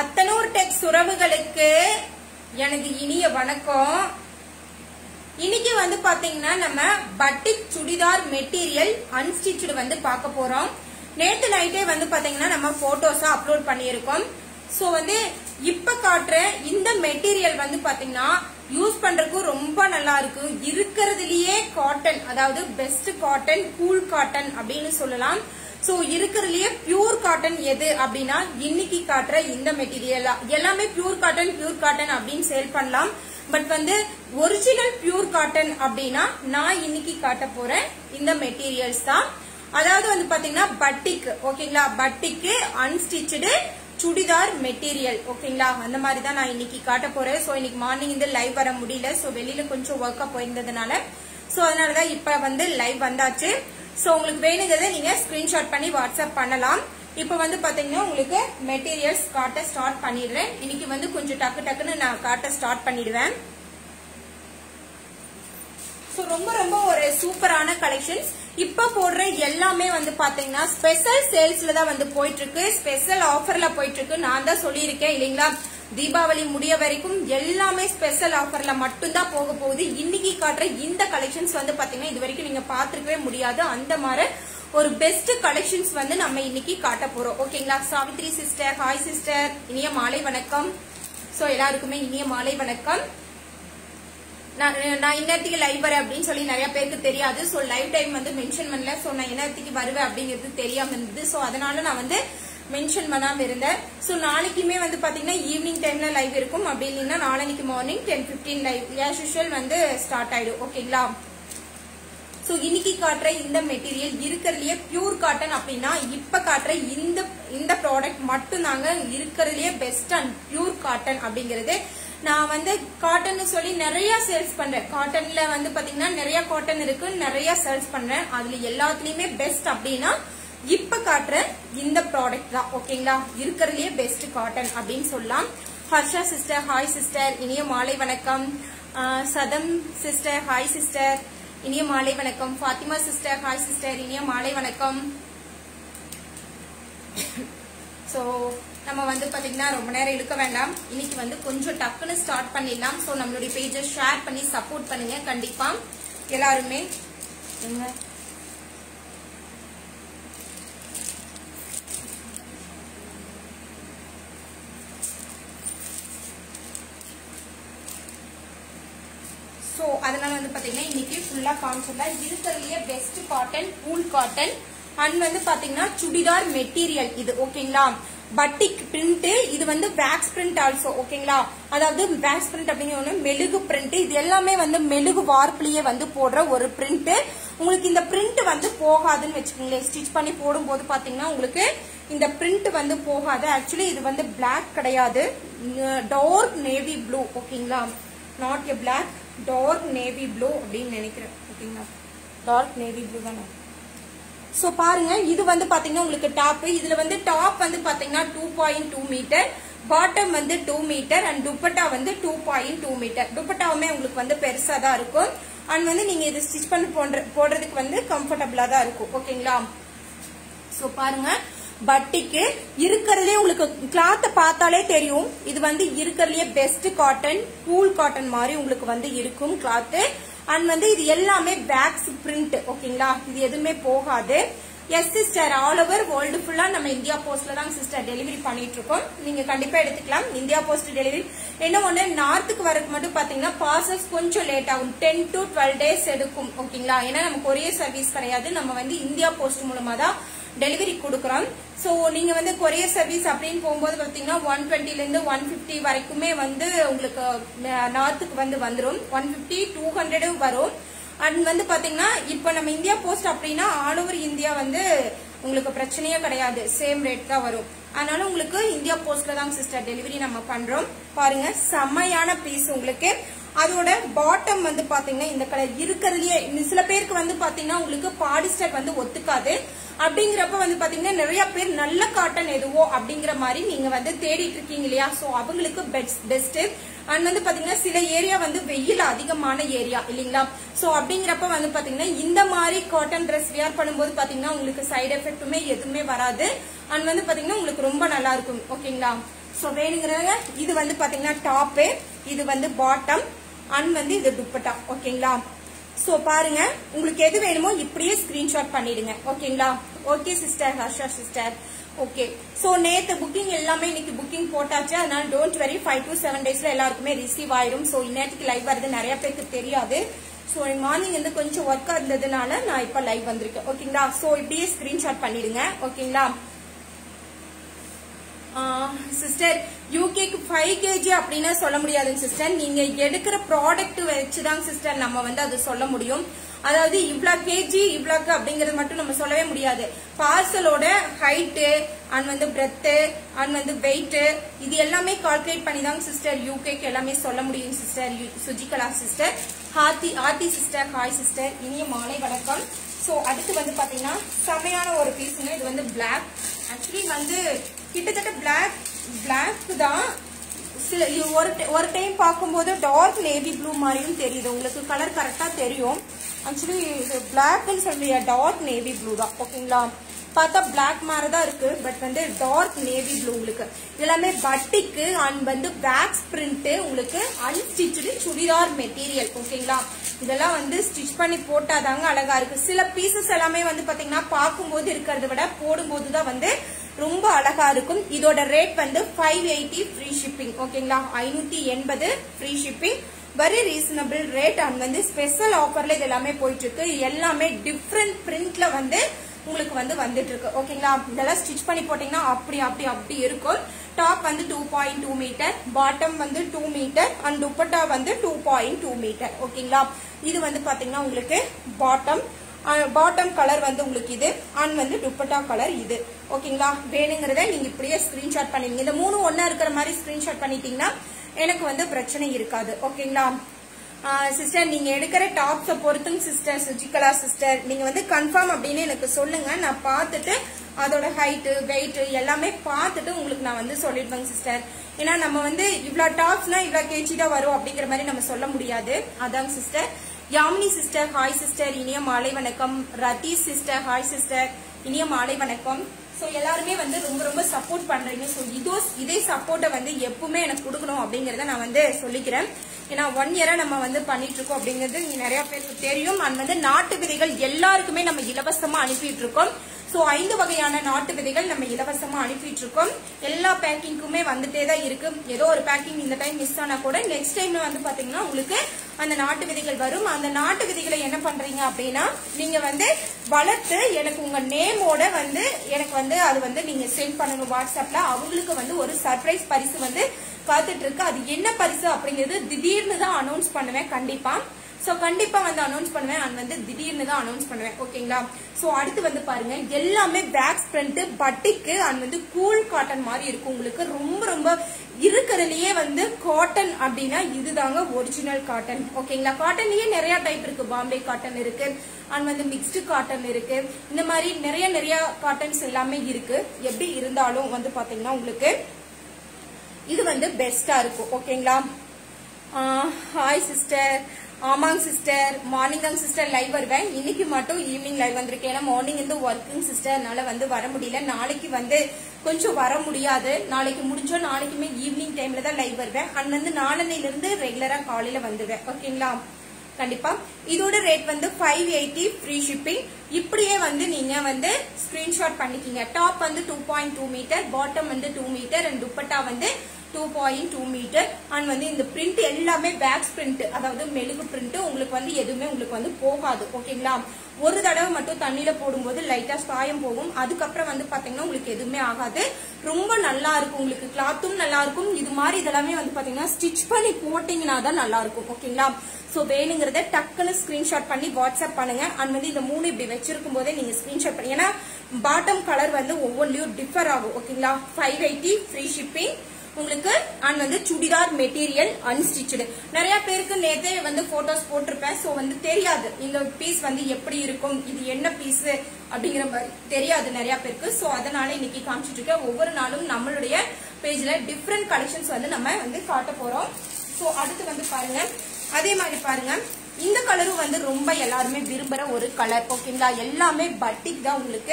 அத்தனூர் டெக்ஸ் உறவுகளுக்கு எனது இனிய வணக்கம் இன்னைக்கு வந்து பாத்தீங்கன்னா நம்ம பட்டிக் சுடிதார் மெட்டீரியல் அன்ஸ்டிச்சுடு வந்து பார்க்க போறோம் நேத்து நைட்டே வந்து பாத்தீங்கன்னா நம்ம போட்டோஸா அப்லோட் பண்ணியிருக்கோம் சோ வந்து இப்ப காட்டுற இந்த மெட்டீரியல் வந்து பாத்தீங்கன்னா யூஸ் பண்றதுக்கு ரொம்ப நல்லா இருக்கு இருக்கிறதுலயே காட்டன் அதாவது பெஸ்ட் காட்டன் கூல் காட்டன் அப்படின்னு சொல்லலாம் சோ இருக்கிறதுலயே பியூர் காட்டன் எது அப்படின்னா இன்னைக்கு காட்டுற இந்த மெட்டீரியல் எல்லாமே பியூர் காட்டன் பியூர் காட்டன் அப்படின்னு சேல் பண்ணலாம் பட் வந்து ஒரிஜினல் பியூர் காட்டன் அப்படின்னா நான் இன்னைக்கு காட்ட போறேன் இந்த மெட்டீரியல்ஸ் தான் அதாவது வந்து பாத்தீங்கன்னா பட்டிக் ஓகேங்களா பட்டிக்கு அன்ஸ்டிச்சு சுடிதார் மெட்டீரியல் ஓகேங்களா அந்த மாதிரி தான் நான் இன்னைக்கு காட்ட போறேன் சோ இன்னைக்கு மார்னிங் இந்த லைவ் வர முடியல சோ வெளியில கொஞ்சம் ஒர்க்கா போயிருந்ததுனால சோ அதனாலதான் இப்ப வந்து லைவ் வந்தாச்சு சோ உங்களுக்கு வேணுங்கிறத நீங்க ஸ்கிரீன்ஷாட் பண்ணி வாட்ஸ்அப் பண்ணலாம் இப்ப வந்து பாத்தீங்கன்னா உங்களுக்கு மெட்டீரியல்ஸ் காட்ட ஸ்டார்ட் பண்ணிடுறேன் இன்னைக்கு வந்து கொஞ்சம் டக்கு டக்குன்னு நான் காட்ட ஸ்டார்ட் பண்ணிடுவேன் சோ ரொம்ப ரொம்ப ஒரு சூப்பரான கலெக்ஷன்ஸ் இப்ப போடுற எல்லாமே வந்து பாத்தீங்கன்னா ஸ்பெஷல் சேல்ஸ்ல தான் வந்து போயிட்டு இருக்கு ஸ்பெஷல் ஆஃபர்ல போயிட்டு இருக்கு நான் தான் சொல்லியிருக்கேன் இல்லைங்களா தீபாவளி முடிய வரைக்கும் எல்லாமே ஸ்பெஷல் ஆஃபர்ல மட்டும்தான் போக போகுது இன்னைக்கு காட்டுற இந்த கலெக்ஷன்ஸ் வந்து பாத்தீங்கன்னா இது வரைக்கும் நீங்க பாத்துருக்கவே முடியாது அந்த மாதிரி ஒரு பெஸ்ட் கலெக்ஷன்ஸ் வந்து நம்ம இன்னைக்கு காட்ட போறோம் ஓகேங்களா சாவித்ரி சிஸ்டர் ஹாய் சிஸ்டர் இனிய மாலை வணக்கம் சோ எல்லாருக்குமே இனிய மாலை வணக்கம் நான் நான் இன்னத்துக்கு லைவ் வரேன் அப்படின்னு சொல்லி நிறைய பேருக்கு தெரியாது சோ லைவ் டைம் வந்து மென்ஷன் பண்ணல சோ நான் இன்னத்துக்கு வருவேன் அப்படிங்கிறது தெரியாம இருந்தது சோ அதனால நான் வந்து மென்ஷன் பண்ணாம இருந்தேன் சோ நாளைக்குமே வந்து பாத்தீங்கன்னா ஈவினிங் டைம்ல லைவ் இருக்கும் அப்படி இல்லைன்னா நாளைக்கு morning ten fifteen live as usual வந்து ஸ்டார்ட் ஆயிடும் ஓகேங்களா சோ இன்னைக்கு காட்டுற இந்த மெட்டீரியல் இருக்கிறதுலயே பியூர் காட்டன் அப்படின்னா இப்ப காட்டுற இந்த இந்த ப்ராடக்ட் மட்டும் தாங்க இருக்கிறதுலயே பெஸ்ட் அண்ட் பியூர் காட்டன் அப்படிங்கிறது நான் வந்து காட்டன் சொல்லி நிறைய சேல்ஸ் பண்றேன் காட்டன்ல வந்து பாத்தீங்கன்னா நிறைய காட்டன் இருக்கு நிறைய சேல்ஸ் பண்றேன் அதுல எல்லாத்துலயுமே பெஸ்ட் அப்படின்னா இப்ப காட்டுற இந்த ப்ராடக்ட் தான் ஓகேங்களா இருக்கிறதுலயே பெஸ்ட் காட்டன் அப்படின்னு சொல்லலாம் ஹர்ஷா சிஸ்டர் ஹாய் சிஸ்டர் இனிய மாலை வணக்கம் ஆஹ் சதம் சிஸ்டர் ஹாய் சிஸ்டர் இனிய மாலை வணக்கம் ஃபாத்திமா சிஸ்டர் ஹாய் சிஸ்டர் இனிய மாலை வணக்கம் சோ நம்ம வந்து பாத்தீங்கன்னா ரொம்ப நேரம் இழுக்க வேண்டாம் இன்னைக்கு வந்து கொஞ்சம் டக்குன்னு ஸ்டார்ட் பண்ணிடலாம் சோ நம்மளுடைய பேஜை ஷேர் பண்ணி சப்போர்ட் பண்ணுங்க கண்டிப்பா எல்லாருமே எங்க? ஸோ அதனால வந்து பாத்தீங்கன்னா இன்னைக்கு ஃபுல்லா காமிச்சிடல இருக்கிறதுலயே best cotton cool cotton and வந்து பாத்தீங்கன்னா சுடிதார் மெட்டீரியல் இது ஓகேங்களா பட்டிக் பிரிண்ட் இது வந்து வேக்ஸ் பிரிண்ட் ஆல்சோ ஓகேங்களா அதாவது வேக்ஸ் பிரிண்ட் அப்படிங்கிற ஒண்ணு மெழுகு பிரிண்ட் இது எல்லாமே வந்து மெழுகு வார்ப்புலயே வந்து போடுற ஒரு பிரிண்ட் உங்களுக்கு இந்த பிரிண்ட் வந்து போகாதுன்னு வச்சுக்கோங்களேன் ஸ்டிச் பண்ணி போடும்போது பாத்தீங்கன்னா உங்களுக்கு இந்த பிரிண்ட் வந்து போகாது ஆக்சுவலி இது வந்து Black கிடையாது டார்க் நேவி ப்ளூ ஓகேங்களா not a black dark navy blue அப்படின்னு நினைக்கிறேன் ஓகேங்களா டார்க் நேவி ப்ளூ தானே ஸோ பாருங்க இது வந்து பாத்தீங்கன்னா உங்களுக்கு டாப் இதுல வந்து டாப் வந்து பாத்தீங்கன்னா two point two metre bottom வந்து டூ மீட்டர் அண்ட் துப்பட்டா வந்து டூ பாயிண்ட் டூ மீட்டர் துப்பட்டாவுமே உங்களுக்கு வந்து பெருசா தான் இருக்கும் அண்ட் வந்து நீங்க இது ஸ்டிச் பண்ணி போடுற போடுறதுக்கு வந்து கம்ஃபர்டபுளா தான் இருக்கும் ஓகேங்களா சோ பாருங்க பட்டிக்கு இருக்கிறதுலே உங்களுக்கு கிளாத்தை பார்த்தாலே தெரியும் இது வந்து இருக்கிறதுலயே பெஸ்ட் காட்டன் கூல் காட்டன் மாதிரி உங்களுக்கு வந்து இருக்கும் கிளாத்து அண்ட் வந்து இது எல்லாமே பேக்ஸ் பிரிண்ட் ஓகேங்களா இது எதுவுமே போகாது yes sister all over world ஃபுல்லா நம்ம இந்தியா போஸ்ட்ல தான் சிஸ்டர் டெலிவரி பண்ணிட்டு இருக்கோம் நீங்க கண்டிப்பா எடுத்துக்கலாம் இந்தியா போஸ்ட் டெலிவரி என்ன ஒண்ணு நார்த்துக்கு வரக்கு மட்டும் பாத்தீங்கன்னா பார்சல்ஸ் கொஞ்சம் லேட் ஆகும் டென் டு டுவெல் டேஸ் எடுக்கும் ஓகேங்களா ஏன்னா நம்ம கொரியர் சர்வீஸ் கிடையாது நம்ம வந்து இந்தியா போஸ்ட் மூலமா தான் டெலிவரி கொடுக்குறோம் ஸோ நீங்க வந்து கொரியர் சர்வீஸ் அப்படின்னு போகும்போது பார்த்தீங்கன்னா ஒன் டுவெண்ட்டில இருந்து ஒன் ஃபிஃப்டி வரைக்குமே வந்து உங்களுக்கு நார்த்துக்கு வந்து வந்துடும் ஒன் ஃபிஃப்டி டூ ஹண்ட்ரடும் வரும் அண்ட் வந்து பாத்தீங்கன்னா இப்போ நம்ம இந்தியா போஸ்ட் அப்படின்னா ஆல் ஓவர் இந்தியா வந்து உங்களுக்கு பிரச்சனையே கிடையாது சேம் ரேட் தான் வரும் அதனால உங்களுக்கு இந்தியா போஸ்ட்ல தான் சிஸ்டர் டெலிவரி நம்ம பண்றோம் பாருங்க செம்மையான பீஸ் உங்களுக்கு அதோட பாட்டம் வந்து பாத்தீங்கன்னா இந்த கலர் இருக்கிறதுலயே சில பேருக்கு வந்து பாத்தீங்கன்னா உங்களுக்கு பாலிஸ்டர் வந்து ஒத்துக்காது அப்படிங்கிறப்ப வந்து பாத்தீங்கன்னா நிறைய பேர் நல்ல காட்டன் எதுவோ அப்படிங்கிற மாதிரி நீங்க வந்து தேடிட்டு இருக்கீங்க இல்லையா சோ அவங்களுக்கு பெஸ்ட் அண்ட் வந்து பாத்தீங்கன்னா சில ஏரியா வந்து வெயில் அதிகமான ஏரியா இல்லைங்களா சோ அப்படிங்கிறப்ப வந்து பாத்தீங்கன்னா இந்த மாதிரி காட்டன் Dress வியர் பண்ணும்போது பாத்தீங்கன்னா உங்களுக்கு சைடு எஃபெக்ட்டுமே எதுவுமே வராது அண்ட் வந்து பாத்தீங்கன்னா உங்களுக்கு ரொம்ப நல்லா இருக்கும் ஓகேங்களா ஸோ வேணுங்கிறவங்க இது வந்து பாத்தீங்கன்னா டாப்பு இது வந்து பாட்டம் அண்ட் வந்து இது துப்பட்டா ஓகேங்களா ஸோ பாருங்க உங்களுக்கு எது வேணுமோ இப்படியே ஸ்கிரீன்ஷாட் பண்ணிடுங்க ஓகேங்களா okay sister Harsha sister okay so நேத்து புக்கிங் எல்லாமே இன்னைக்கு புக்கிங் போட்டாச்சு அதனால don't worry five to seven டேஸ்ல எல்லாருக்குமே ரிசீவ் ஆயிடும் ஸோ இந்நேரத்துக்கு லைவ் வருது நிறைய பேருக்கு தெரியாது ஸோ மார்னிங் வந்து கொஞ்சம் ஒர்க்கா இருந்ததுனால நான் இப்போ லைவ் வந்திருக்கேன் ஓகேங்களா ஸோ இப்படியே ஸ்கிரீன்ஷாட் பண்ணிடுங்க ஓகேங்களா சிஸ்டர் யூகேக்கு ஃபைவ் கேஜி அப்படின்னு சொல்ல முடியாதுங்க சிஸ்டர் நீங்க எடுக்கிற ப்ராடக்ட் வச்சுதான் சிஸ்டர் நம்ம வந்து அது சொல்ல முடியும் அதாவது இவ்ளோ கேஜி இவ்ளோக்கு அப்படிங்கறது மட்டும் நம்ம சொல்லவே முடியாது பார்சலோட ஹைட்டு அண்ட் வந்து பிரெத்து அண்ட் வந்து வெயிட் இது எல்லாமே கால்குலேட் பண்ணி தான் சிஸ்டர் யூகேக்கு எல்லாமே சொல்ல முடியும் sister Sujikala sister Hathi Aarthi sister hi sister இனிய மாலை வணக்கம் ஸோ அடுத்து வந்து பாத்தீங்கன்னா செமையான ஒரு பீஸுங்க இது வந்து பிளாக் ஆக்சுவலி வந்து கிட்டத்தட்ட பிளாக் பிளாக் தான் சில இது ஒரு ti- ஒரு டைம் பார்க்கும்போது டார்க் நேவி ப்ளூ மாதிரியும் தெரியுது உங்களுக்கு கலர் கரெக்டா தெரியும் ஆக்சுவலி இது பிளாக்னு சொல்லிய டார்க் நேவி ப்ளூ தான் ஓகேங்களா பார்த்தா பிளாக் மாதிரி தான் இருக்கு பட் வந்து டார்க் நேவி ப்ளூ உங்களுக்கு இது எல்லாமே பட்டிக்கு அண்ட் வந்து பேக்ஸ் பிரிண்ட் உங்களுக்கு அன்ஸ்டிச்சு சுடிதார் மெட்டீரியல் ஓகேங்களா இதெல்லாம் வந்து ஸ்டிச் பண்ணி போட்டாதாங்க அழகா இருக்கு சில பீசஸ் எல்லாமே வந்து பாத்தீங்கன்னா பார்க்கும்போது இருக்கிறத விட போடும்போது தான் வந்து ரொம்ப அழகா இருக்கும் இதோட ரேட் வந்து ஃபைவ் எயிட்டி ஃப்ரீ ஷிப்பிங் ஓகேங்களா ஐநூத்தி எண்பது free shipping very reasonable rate and வந்து ஸ்பெஷல் ஆஃபர்ல இது எல்லாமே போயிட்டு இருக்கு எல்லாமே டிஃப்ரெண்ட் பிரிண்ட்ல வந்து உங்களுக்கு வந்து வந்துட்டு இருக்கு ஓகேங்களா இதெல்லாம் ஸ்டிச் பண்ணி போட்டீங்கன்னா அப்படி அப்படி அப்படி இருக்கும் டாப் வந்து two point two metre bottom வந்து டூ மீட்டர் அண்ட் துப்பட்டா வந்து டூ பாயிண்ட் டூ மீட்டர் ஓகேங்களா இது வந்து பாத்தீங்கன்னா உங்களுக்கு பாட்டம் பாட்டம் கலர் வந்து உங்களுக்கு இது அண்ட் வந்து துப்பட்டா கலர் இது ஓகேங்களா வேணுங்கிறத நீங்க இப்படியே ஸ்கிரீன்ஷாட் பண்ணிடுங்க இந்த மூணு ஒண்ணா இருக்கிற மாதிரி ஸ்கிரீன்ஷாட் பண்ணிட்டீங்கன்னா எனக்கு வந்து பிரச்சனை இருக்காது ஓகேங்களா சிஸ்டர் நீங்க எடுக்கிற டாப்ஸை பொறுத்துங்க சிஸ்டர் சுஜிகலா சிஸ்டர் நீங்க வந்து கன்ஃபார்ம் அப்படின்னு எனக்கு சொல்லுங்க நான் பார்த்துட்டு அதோட ஹைட்டு வெயிட் எல்லாமே பார்த்துட்டு உங்களுக்கு நான் வந்து சொல்லிடுவேங்க சிஸ்டர் ஏன்னா நம்ம வந்து இவ்ளோ டாப்ஸ்னா இவ்ளோ கேஜி தான் வரும் அப்படிங்கிற மாதிரி நம்ம சொல்ல முடியாது அதாங்க sister Yamini sister hi sister இனிய மாலை வணக்கம் ரதீஷ் சிஸ்டர் ஹாய் சிஸ்டர் இனிய மாலை வணக்கம் ஸோ எல்லாருமே வந்து ரொம்ப ரொம்ப சப்போர்ட் பண்றீங்க ஸோ இதோ இதே சப்போர்ட்டை வந்து எப்பவுமே எனக்கு கொடுக்கணும் அப்படிங்கறத நான் வந்து சொல்லிக்கிறேன் ஏன்னா ஒன் இயரா நம்ம வந்து பண்ணிட்டு இருக்கோம் அப்படிங்கிறது இங்க நிறைய பேருக்கு தெரியும் அண்ட் வந்து நாட்டு விதைகள் எல்லாருக்குமே நம்ம இலவசமா அனுப்பிட்டு இருக்கோம் ஸோ ஐந்து வகையான நாட்டு விதைகள் நம்ம இலவசமா அனுப்பிட்டு இருக்கோம் எல்லா பேக்கிங்க்குமே வந்துட்டே தான் இருக்கு ஏதோ ஒரு பேக்கிங் இந்த டைம் மிஸ் ஆனா கூட நெக்ஸ்ட் டைம்ல வந்து பாத்தீங்கன்னா உங்களுக்கு அந்த நாட்டு விதைகள் வரும் அந்த நாட்டு விதைகளை என்ன பண்றீங்க அப்படின்னா நீங்க வந்து வளர்த்து எனக்கு உங்க நேமோட வந்து எனக்கு வந்து அது வந்து நீங்க சென்ட் பண்ணணும் வாட்ஸ்அப்ல அவங்களுக்கு வந்து ஒரு சர்ப்ரைஸ் பரிசு வந்து காத்துட்டு இருக்கு அது என்ன பரிசு அப்படிங்கிறது திடீர்னு தான் அனௌன்ஸ் பண்ணுவேன் கண்டிப்பா சோ கண்டிப்பா வந்து அனௌன்ஸ் பண்ணுவேன் அண்ட் வந்து திடீர்னு தான் அனௌன்ஸ் பண்ணுவேன் ஓகேங்களா சோ அடுத்து வந்து பாருங்க எல்லாமே பேக்ஸ் பிரிண்ட் பட்டிக்கு அண்ட் வந்து கூல் காட்டன் மாதிரி இருக்கும் உங்களுக்கு ரொம்ப ரொம்ப இருக்கிறதுலயே வந்து காட்டன் அப்படின்னா இதுதாங்க ஒரிஜினல் காட்டன் ஓகேங்களா காட்டன்லயே நிறைய டைப் இருக்கு பாம்பே காட்டன் இருக்கு அண்ட் வந்து மிக்ஸ்டு காட்டன் இருக்கு இந்த மாதிரி நிறைய நிறைய காட்டன்ஸ் எல்லாமே இருக்கு எப்படி இருந்தாலும் வந்து பாத்தீங்கன்னா உங்களுக்கு இது வந்து பெஸ்டா இருக்கும் ஓகேங்களா ஹாய் சிஸ்டர் ஆமாங்க சிஸ்டர் மார்னிங் தாங்க சிஸ்டர் லைவ் வருவேன் இன்னைக்கு மட்டும் ஈவினிங் லைவ் வந்திருக்கேன் ஏன்னா மார்னிங் வந்து ஒர்க்கிங் சிஸ்டர் அதனால வந்து வர முடியல நாளைக்கு வந்து கொஞ்சம் வர முடியாது நாளைக்கு முடிஞ்சோ நாளைக்குமே ஈவினிங் டைம்ல தான் லைவ் வருவேன் அண்ட் வந்து நாளனையில இருந்து ரெகுலரா காலையில வந்துடுவேன் ஓகேங்களா கண்டிப்பா இதோட ரேட் வந்து ஃபைவ் எயிட்டி ஃப்ரீ ஷிப்பிங் இப்படியே வந்து நீங்க வந்து ஸ்கிரீன்ஷாட் பண்ணிக்கிங்க டாப் வந்து two point two metre bottom வந்து டூ மீட்டர் அண்ட் துப்பட்டா வந்து two point two metre and வந்து இந்த பிரிண்ட் எல்லாமே பேக்ஸ் பிரிண்ட் அதாவது மெழுகு பிரிண்ட் உங்களுக்கு வந்து எதுவுமே உங்களுக்கு வந்து போகாது ஓகேங்களா ஒரு தடவை மட்டும் தண்ணியில போடும்போது லைட்டா சாயம் போகும் அதுக்கப்புறம் வந்து பாத்தீங்கன்னா உங்களுக்கு எதுவுமே ஆகாது ரொம்ப நல்லா இருக்கும் உங்களுக்கு கிளாத்தும் நல்லா இருக்கும் இது மாதிரி இதெல்லாமே வந்து பாத்தீங்கன்னா ஸ்டிச் பண்ணி போட்டீங்கன்னா தான் நல்லா இருக்கும் ஓகேங்களா சோ வேணுங்கிறத டக்குன்னு ஸ்கிரீன்ஷாட் பண்ணி வாட்ஸ்அப் பண்ணுங்க அண்ட் வந்து இந்த மூணு இப்படி வச்சிருக்கும் போதே நீங்க ஸ்கிரீன்ஷாட் பண்ணி ஏன்னா பாட்டம் கலர் வந்து ஒவ்வொன்றிலையும் டிஃபர் ஆகும் ஓகேங்களா ஃபைவ் எயிட்டி ஃப்ரீ ஷிப்பிங் உங்களுக்கு அண்ட் வந்து சுடிதார் மெட்டீரியல் அன்ஸ்டிச்சு நிறைய பேருக்கு நேத்தே வந்து போட்டோஸ் போட்டிருப்பேன் சோ வந்து தெரியாது இந்த பீஸ் வந்து எப்படி இருக்கும் இது என்ன பீஸ் அப்படிங்கிற மாதிரி தெரியாது நிறைய பேருக்கு சோ அதனால இன்னைக்கு காமிச்சிட்டு இருக்கேன் ஒவ்வொரு நாளும் நம்மளுடைய பேஜ்ல டிஃப்ரெண்ட் கலெக்ஷன்ஸ் வந்து நம்ம வந்து காட்ட போறோம் சோ அடுத்து வந்து பாருங்க அதே மாதிரி பாருங்க இந்த கலரும் வந்து ரொம்ப எல்லாருமே விரும்புற ஒரு கலர் ஓகேங்களா எல்லாமே பட்டிக் தான் உங்களுக்கு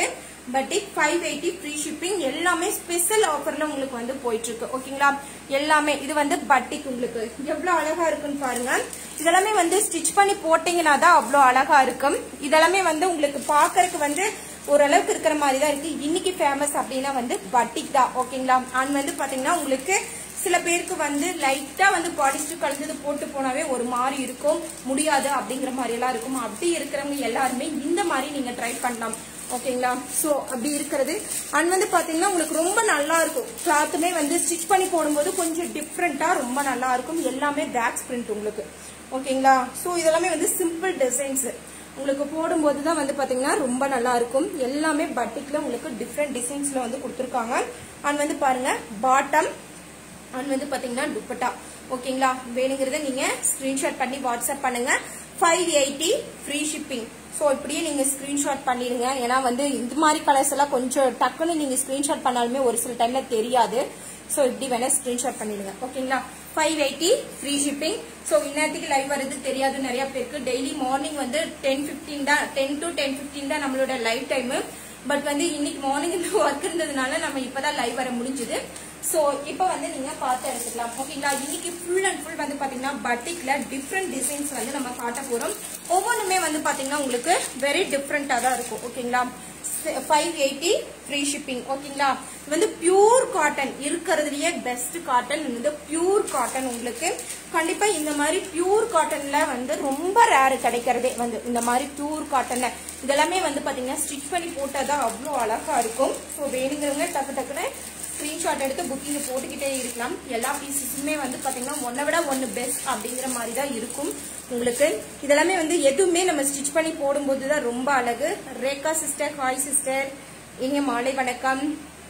batik five eighty free shipping எல்லாமே ஸ்பெஷல் ஆஃபர்ல உங்களுக்கு வந்து போயிட்டு இருக்கு ஓகேங்களா எல்லாமே இது வந்து பட்டிக் உங்களுக்கு எவ்வளவு அழகா இருக்குன்னு பாருங்க இதெல்லாமே வந்து ஸ்டிச் பண்ணி போட்டீங்கன்னா தான் அவ்வளோ அழகா இருக்கும் இதெல்லாமே வந்து உங்களுக்கு பாக்குறதுக்கு வந்து ஓரளவுக்கு இருக்கிற மாதிரி தான் இருக்கு இன்னைக்கு ஃபேமஸ் அப்படின்னா வந்து பட்டிக் தான் ஓகேங்களா அண்ட் வந்து பாத்தீங்கன்னா உங்களுக்கு சில பேருக்கு வந்து லைட்டா வந்து பாடிஸ்டர் கலந்தது போட்டு போனாவே ஒரு மாதிரி இருக்கும் முடியாது அப்படிங்கிற மாதிரி எல்லாம் இருக்கும் அப்படி இருக்கிறவங்க எல்லாருமே இந்த மாதிரி நீங்க ட்ரை பண்ணலாம் ஓகேங்களா சோ அப்படி இருக்கிறது அண்ட் வந்து பாத்தீங்கன்னா உங்களுக்கு ரொம்ப நல்லா இருக்கும் கிளாத்துமே வந்து ஸ்டிச் பண்ணி போடும்போது கொஞ்சம் டிஃப்ரெண்டா ரொம்ப நல்லா இருக்கும் எல்லாமே பேக்ஸ் பிரிண்ட் உங்களுக்கு ஓகேங்களா சோ இதெல்லாமே வந்து சிம்பிள் டிசைன்ஸ் உங்களுக்கு போடும்போது தான் வந்து பாத்தீங்கன்னா ரொம்ப நல்லா இருக்கும் எல்லாமே பட்டிக்ல உங்களுக்கு டிஃப்ரெண்ட் டிசைன்ஸ்ல வந்து கொடுத்துருக்காங்க அண்ட் வந்து பாருங்க பாட்டம் அண்ட் வந்து பாத்தீங்கன்னா துப்பட்டா ஓகேங்களா வேணுங்கிறத நீங்க ஸ்கிரீன்ஷாட் பண்ணி வாட்ஸ்அப் பண்ணுங்க five eighty free shipping so இப்படியே நீங்க ஸ்கிரீன்ஷாட் பண்ணிடுங்க ஏன்னா வந்து இந்த மாதிரி கலர்ஸ் எல்லாம் கொஞ்சம் டக்குன்னு நீங்க ஸ்கிரீன்ஷாட் பண்ணாலுமே ஒரு சில டைம்ல தெரியாது ஸோ இப்படி வேணா ஸ்கிரீன்ஷாட் பண்ணிடுங்க ஓகேங்களா five eighty free shipping so இந்நேரத்துக்கு லைவ் வருது தெரியாது நிறைய பேருக்கு டெய்லி மார்னிங் வந்து டென் ஃபிஃப்டீன் தான் டென் டு டென் ஃபிஃப்டீன் தான் நம்மளோட லைவ் டைம் பட் வந்து இன்னைக்கு மார்னிங் இந்த ஒர்க் இருந்ததுனால நம்ம இப்பதான் லைவ் வர முடிஞ்சுது ஸோ இப்போ வந்து நீங்க பார்த்து எடுத்துக்கலாம் ஓகேங்களா இன்னைக்கு ஃபுல் அண்ட் ஃபுல் வந்து பாத்தீங்கன்னா பட்டிக்ல டிஃப்ரெண்ட் டிசைன்ஸ் வந்து நம்ம காட்ட போறோம் ஒவ்வொன்றுமே வந்து பாத்தீங்கன்னா உங்களுக்கு வெரி டிஃப்ரெண்டா தான் இருக்கும் ஓகேங்களா ஃபைவ் எயிட்டி ஃப்ரீ ஷிப்பிங் ஓகேங்களா இது வந்து பியூர் காட்டன் இருக்கிறதுலயே பெஸ்ட் காட்டன் வந்து பியூர் காட்டன் உங்களுக்கு கண்டிப்பா இந்த மாதிரி பியூர் காட்டன்ல வந்து ரொம்ப ரேர் கிடைக்கிறதே வந்து இந்த மாதிரி பியூர் காட்டன்ல இதெல்லாமே வந்து பாத்தீங்கன்னா ஸ்டிச் பண்ணி போட்டாதான் அவ்வளோ அழகா இருக்கும் ஸோ வேணுங்கிறவங்க டக்கு டக்குன்னு ஸ்கிரீன்ஷாட் எடுத்து புக்கிங் போட்டுக்கிட்டே இருக்கலாம் எல்லா பீசஸுமே வந்து பாத்தீங்கன்னா ஒன்னை விட ஒன்னு பெஸ்ட் அப்படிங்கிற மாதிரி தான் இருக்கும் உங்களுக்கு இதெல்லாமே வந்து எதுவுமே நம்ம ஸ்டிச் பண்ணி போடும்போது தான் ரொம்ப அழகு ரேகா சிஸ்டர் ஹாய் சிஸ்டர் இனிய மாலை வணக்கம்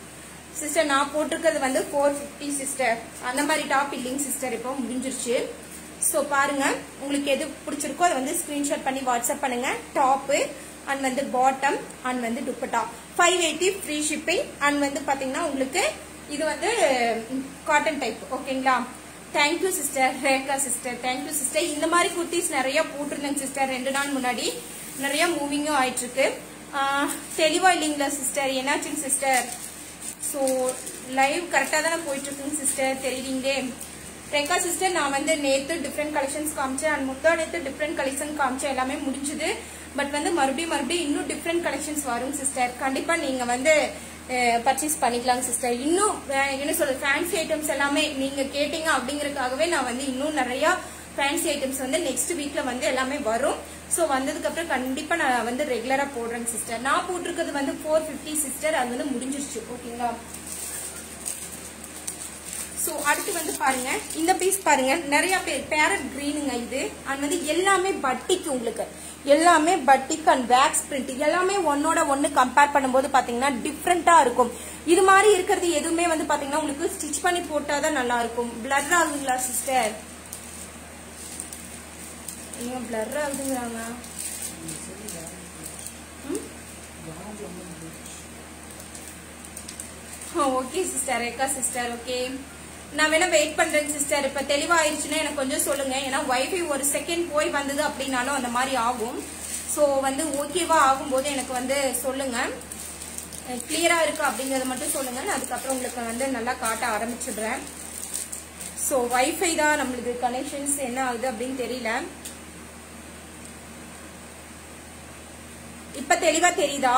சிஸ்டர் நான் போட்டிருக்கிறது வந்து ஃபோர் ஃபிஃப்டி சிஸ்டர் அந்த மாதிரி டாப் இல்லைங்க சிஸ்டர் இப்போ முடிஞ்சிருச்சு ஸோ பாருங்க உங்களுக்கு எது பிடிச்சிருக்கோ அதை வந்து ஸ்கிரீன்ஷாட் பண்ணி வாட்ஸ்அப் பண்ணுங்க டாப்பு அண்ட் வந்து பாட்டம் அண்ட் வந்து dupatta five eighty free shipping and வந்து பாத்தீங்கன்னா உங்களுக்கு இது வந்து காட்டன் டைப் ஓகேங்களா thank you sister Rekha sister thank you sister இந்த மாதிரி குர்த்திஸ் நிறைய போட்டிருந்தேங்க சிஸ்டர் ரெண்டு நாள் முன்னாடி நிறைய மூவிங்கும் ஆயிட்டு இருக்கு ஆஹ், தெளிவா இல்லைங்களா சிஸ்டர் என்னாச்சுங்க சிஸ்டர் ஸோ லைவ் கரெக்டாக தானே போயிட்டு இருக்குங்க சிஸ்டர் தெரியுறீங்களே ரேகா சிஸ்டர் நான் வந்து நேத்து டிஃப்ரெண்ட் கலெக்ஷன்ஸ் காமிச்சேன் அண்ட் முத்தா நேத்து டிஃப்ரெண்ட் கலெக்ஷன் காமிச்சேன் எல்லாமே முடிஞ்சுது பட் வந்து மறுபடியும் மறுபடியும் இன்னும் டிஃப்ரெண்ட் கலெக்ஷன்ஸ் வரும் சிஸ்டர் கண்டிப்பா நீங்க வந்து பர்ச்சேஸ் பண்ணிக்கலாம் சிஸ்டர் இன்னும் அஹ், என்ன சொல்றது ஃபேன்சி ஐட்டம்ஸ் எல்லாமே நீங்க கேட்டீங்க அப்படிங்கறதுக்காகவே நான் வந்து இன்னும் நிறைய ஃபேன்சி ஐட்டம்ஸ் வந்து நெக்ஸ்ட் வீக்ல வந்து எல்லாமே வரும் ஸோ வந்ததுக்கு அப்புறம் கண்டிப்பா நான் வந்து ரெகுலரா போடுறேன் சிஸ்டர் நான் போட்டிருக்கிறது வந்து ஃபோர் ஃபிஃப்டி சிஸ்டர் அது வந்து முடிஞ்சிருச்சு ஓகேங்களா ஸோ அடுத்து வந்து பாருங்க இந்த பீஸ் பாருங்க நிறைய பேர் பேரட் கிரீனுங்க இது அண்ட் வந்து எல்லாமே பட்டிக்கு உங்களுக்கு எல்லாமே பட்டிக் அண்ட் வேக்ஸ் பிரிண்ட் எல்லாமே ஒன்னோட ஒன்னு கம்பேர் பண்ணும்போது பாத்தீங்கன்னா டிஃப்ரெண்டா இருக்கும் இது மாதிரி இருக்கிறது எதுவுமே வந்து பாத்தீங்கன்னா உங்களுக்கு ஸ்டிச் பண்ணி போட்டாதான் நல்லா இருக்கும் பிளர் ஆகுங்களா சிஸ்டர் ஏன் பிளர் ஆகுதுங்கிறாங்க okay sister Rekha sister okay நான் வேணா வெயிட் பண்றேன் சிஸ்டர் இப்ப தெளிவாயிருச்சுன்னா எனக்கு கொஞ்சம் சொல்லுங்க ஏன்னா வைஃபை ஒரு செகண்ட் போய் வந்தது அப்படின்னாலும் அந்த மாதிரி ஆகும் ஸோ வந்து ஓகேவா ஆகும்போது எனக்கு வந்து சொல்லுங்க கிளியரா இருக்கு அப்படிங்கறத மட்டும் சொல்லுங்க நான் அதுக்கப்புறம் உங்களுக்கு வந்து நல்லா காட்ட ஆரம்பிச்சிடுறேன் ஸோ வைஃபை தான் நம்மளுக்கு கனெக்ஷன்ஸ் என்ன ஆகுது அப்படின்னு தெரியல இப்ப தெளிவா தெரியுதா